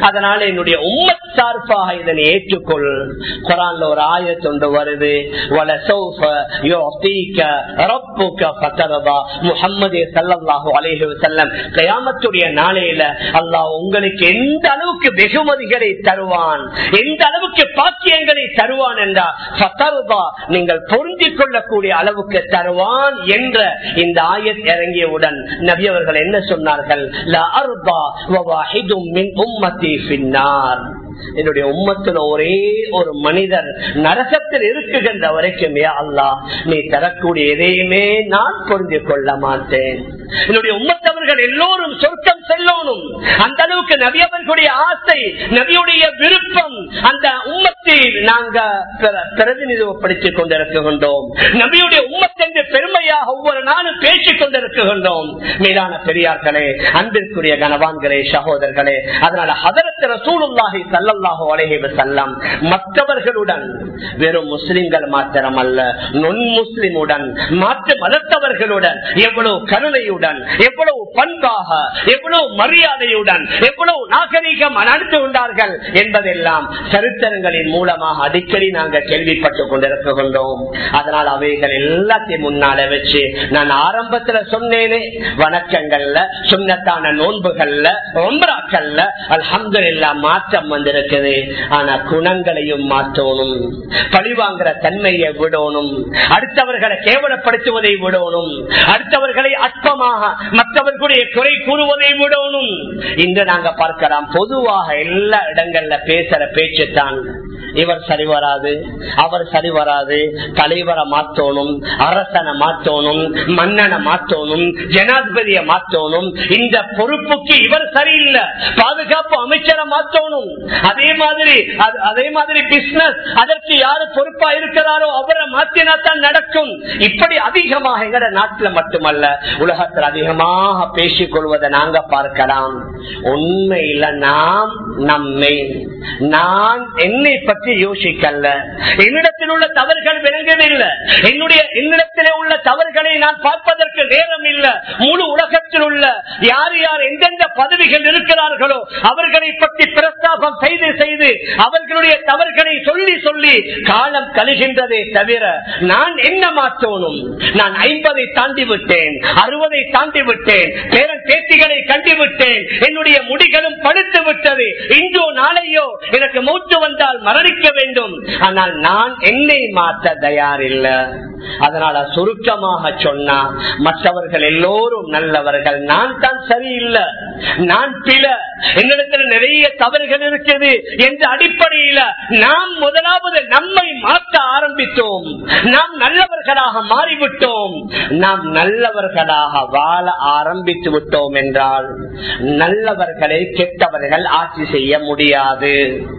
அதனால என்னுடைய உம்மத் சார்பாக இதனை ஏற்றுக்கொள் குரான்ல ஒரு ஆயத்தொண்டு வருது وَلَسَوْفَ يُعْطِيكَ رَبُّكَ فَتَرْضَى முஹம்மதே ஸல்லல்லாஹு அலைஹி வஸல்லம் கியாமத்துடைய நாளையில அல்லாஹ் உங்களுக்கு எந்த அளவுக்கு வெகுமதிகளை தருவான் எந்த அளவுக்கு பாக்கியங்களை தருவான் என்றால் ஃபதர்தா நீங்கள் பொருந்திக் கொள்ளக்கூடிய அளவுக்கு தருவான் என்ற இந்த ஆயத் இறங்கியவுடன் நபி அவர்கள் என்ன சொன்னார்கள் "லா அர்தா வவாஹிதும் மின் உம்மத்தி ஃபின்னார்." என்னுடைய உம்மத்துல ஒரே ஒரு மனிதர் நரகத்தில் இருக்குகின்ற வரைக்கும் யா அல்லாஹ் நீ தரக்கூடிய எதையுமே நான் புரிந்து கொள்ள மாட்டேன் என்னுடைய உம்மத்தவர்கள் எல்லோரும் சொர்க்கம் செல்லணும் அந்த அளவுக்கு நபி அவர்களுடைய ஆசை நபியுடைய விருப்பம் அந்த உம்மத்தை நாங்க பிர- பிரதிநிதித்துவப்படுத்திக் கொண்டிருக்கின்றோம் நபியுடைய உம்மத் என்று பெருமையாக ஒவ்வொரு நாளும் பேசிக் கொண்டிருக்கின்றோம் மீதான பெரியார்களே அன்பிற்குரிய கனவான்களே சகோதரர்களே அதனால ஹதரத் ரசூலுல்லாஹி ஸல்லல்லாஹு அலைஹி வஸல்லம் மற்றவர்களுடன் வெறும் முஸ்லிம்கள் மாத்திரம் அல்ல நொன் முஸ்லிமுடன் மாற்று மதத்தவர்களுடன் எவ்வளவு கருணையுடன் எவ்வளவு பண்பாக எவ்வளவு மரியாதையுடன் எவ்வளவு நாகரிகம் நடந்து கொண்டார்கள் என்பதெல்லாம் சரித்திரங்களின் மூலமாக அடிக்கடி நாங்கள் கேள்விப்பட்டுக் கொண்டிருக்கின்றோம் அதனால் அவைகள் எல்லாத்தையும் முன்னால வச்சு நான் ஆரம்பத்துல சொன்னேனே வணக்கங்கள்ல சுண்ணத்தான நோன்புகள்ல ஒன்பராக்கள்ல அல்ஹம்துலில்லா மாற்றம் வந்திருக்குது ஆனா குணங்களையும் மாற்றணும் பழிவாங்கிற தன்மையை விடணும் அடுத்தவர்களை கேவலப்படுத்துவதை விடணும் அடுத்தவர்களை அற்பமாக மற்றவர்களுடைய குறை கூறுவதை விடணும் இன்று நாங்க பார்க்கலாம் பொதுவாக எல்லா இடங்கள்ல பேசுற பேச்சு தான் இவர் சரி வராது அவர் சரி வராது தலைவரை மாத்தணும் அரசனை மாத்தணும் மன்னனை மாத்தணும் ஜனாதிபதியை மாத்தணும் இந்த பொறுப்புக்கு இவர் சரியில்லை பாதுகாப்பு அமைச்சரை மாத்தணும் அதே மாதிரி அது- அதே மாதிரி பிசினஸ் அதற்கு யாரு பொறுப்பா இருக்கிறாரோ அவரை மாத்தினா தான் நடக்கும் இப்படி அதிகமாக எங்கட நாட்டுல மட்டுமல்ல உலகத்தில் அதிகமாக பேசிக் கொள்வதை நாங்க பார்க்கலாம் உண்மையில நாம் நம்மை நான் என்னை பற்றி யோசிக்கல என்னிடத்தில் உள்ள தவறுகள் விளங்கவில்லை என்னுடைய என்னிடத்திலே உள்ள தவறுகளை நான் பார்ப்பதற்கு நேரம் இல்லை முழு உலகத்தில் உள்ள யார் யார் எந்தெந்த பதவிகள் இருக்கிறார்களோ அவர்களை பற்றி பிரஸ்தாபம் செய்து செய்து அவர்களுடைய தவறுகளை சொல்லி சொல்லி காலம் கழிகின்றதே தவிர நான் என்ன மாற்றணும் நான் ஐம்பதை தாண்டி விட்டேன் அறுபதை தாண்டி விட்டேன் பேரன் பேத்திகளை கண்டுவிட்டேன் என்னுடைய முடிகளும் படுத்து விட்டது இன்றோ நாளையோ எனக்கு மூச்சு வந்தால் மரணிக்க வேண்டும் ஆனால் நான் என்னை மாற்ற தயாரில்லை அதனால சுருக்கமாக சொன்னா மற்றவர்கள் எல்லோரும் நல்லவர்கள் நான் தான் சரியில்லை நான் பில என்னிடத்தில் நிறைய தவறுகள் இருக்குது என்ற அடிப்படையில நாம் முதலாவது நம்மை மாற்ற ஆரம்பித்தோம் நாம் நல்லவர்களாக மாறிவிட்டோம் நாம் நல்லவர்களாக வாழ ஆரம்பித்து விட்டோம் என்றால் நல்லவர்களை கெட்டவர்கள் ஆட்சி செய்ய முடியாது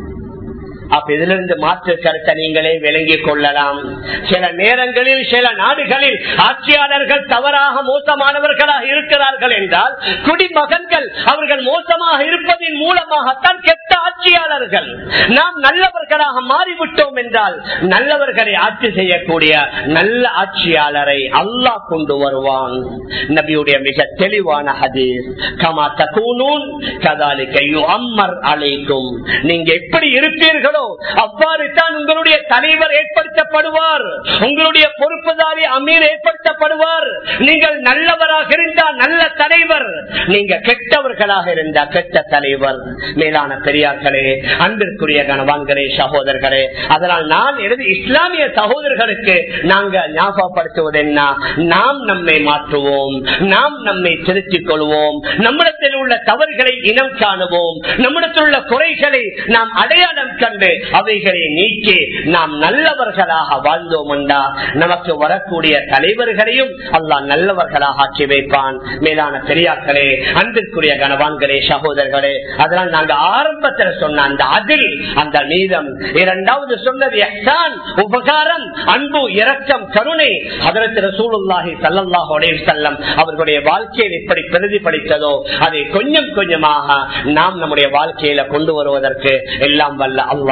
அப்ப இதிலிருந்து மாற்று கருத்தை நீங்களே விளங்கிக் கொள்ளலாம் சில நேரங்களில் சில நாடுகளில் ஆட்சியாளர்கள் தவறாக மோசமானவர்களாக இருக்கிறார்கள் என்றால் குடிமகன்கள் அவர்கள் மோசமாக இருப்பதின் மூலமாகத்தான் கெட்ட ஆட்சியாளர்கள் நாம் நல்லவர்களாக மாறிவிட்டோம் என்றால் நல்லவர்களை ஆட்சி செய்யக்கூடிய நல்ல ஆட்சியாளரை அல்லாஹ் கொண்டு வருவான் நபியுடைய மிக தெளிவான ஹதீஸ் கமா தகூனூன் கதாலிக்க அம்மர் அழைக்கும் நீங்க எப்படி இருப்பீர்களோ அவ்வாறு தான் உங்களுடைய தலைவர் ஏற்படுத்தப்படுவார் உங்களுடைய பொறுப்புதாரி அமீர் ஏற்படுத்தப்படுவார் நீங்கள் நல்லவராக இருந்தால் நல்ல தலைவர் நீங்க கெட்டவர்களாக இருந்தா கெட்ட தலைவர் மேலான பெரியார்களே அன்பிற்குரிய கணவான்களே சகோதரர்களே அதனால் நான் எழுதி இஸ்லாமிய சகோதரர்களுக்கு நாங்க ஞாபகப்படுத்துவது என்ன நாம் நம்மை மாற்றுவோம் நாம் நம்மை திருத்திக் கொள்வோம் நம்மிடத்தில் உள்ள தவறுகளை இனம் காணுவோம் நம்மிடத்தில் உள்ள குறைகளை நாம் அடையாளம் கண்டு அவைகளை நீக்கி நாம் நல்லவர்களாக வாழ்ந்தோம் என்றா நமக்கு வரக்கூடிய தலைவர்களையும் அல்லாஹ் நல்லவர்களாக ஆக்கி வைப்பான் மேலான பெரியாக்களே அன்பிற்குரிய கனவான்களே சகோதரர்களே அதனால் நாங்க ஆரம்பத்தில் சொன்ன அந்த அதில் அந்த நீதம் இரண்டாவது சொன்னது எஹ்சான், உபகாரம் அன்பு இரக்கம் கருணை அதற்கு ரசூலுல்லாஹி ஸல்லல்லாஹு அலைஹி வஸல்லம் அவர்களுடைய வாழ்க்கையில் எப்படி பிரதிபலித்ததோ அதை கொஞ்சம் கொஞ்சமாக நாம் நம்முடைய வாழ்க்கையில கொண்டு வருவதற்கு எல்லாம் வல்ல அல்லாஹ்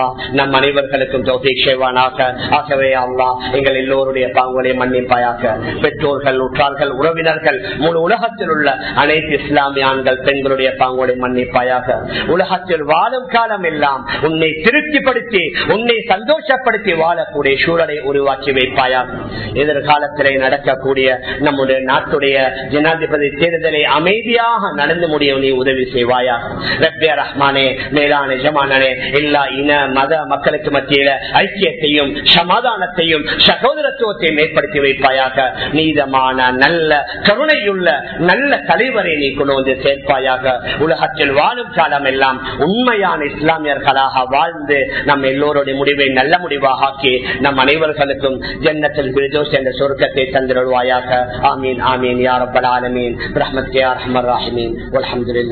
அல்லா நம் அனைவர்களுக்கும் தௌஃபீக் செய்வானாக ஆகவே அல்லா எங்கள் எல்லோருடைய பாங்குகளை மன்னிப்பாயாக பெற்றோர்கள் உற்றார்கள் உறவினர்கள் முழு உலகத்தில் உள்ள அனைத்து இஸ்லாமிய ஆண்கள் பெண்களுடைய பாங்குகளை மன்னிப்பாயாக உலகத்தில் வாழும் காலம் எல்லாம் உன்னை திருப்திப்படுத்தி உன்னை சந்தோஷப்படுத்தி வாழக்கூடிய சூழலை உருவாக்கி வைப்பாயாக எதிர்காலத்திலே நடக்கக்கூடிய நம்முடைய நாட்டுடைய ஜனாதிபதி தேர்தலை அமைதியாக நடந்து முடிய நீ உதவி செய்வாயா ரப்யா ரஹ்மானே மேலான ஜமானே எல்லா இன மத மக்களுக்கு மத்தியில ஐக்கியத்தையும் சமாதானத்தையும் சகோதரத்துவத்தையும் ஏற்படுத்தி வைப்பாயாக நீதமான நல்ல கருணையுள்ள நல்ல தலைவரை நீ கொண்டு வந்து சேர்ப்பாயாக உலகத்தில் வாழும் காலம் எல்லாம் உண்மையான இஸ்லாமியர்களாக வாழ்ந்து நம் எல்லோருடைய முடிவை நல்ல முடிவாக ஆக்கி நம் அனைவர்களுக்கும் ஜன்னத்தில் பிரதோஷ் என்ற சொர்க்கத்தை தந்திருவாயாக ஆமீன் ஆமீன் யார் அப்பல் ஆலமீன் ரஹமத் யார் அஹமர் ராஹிமீன் அலமதுல்லா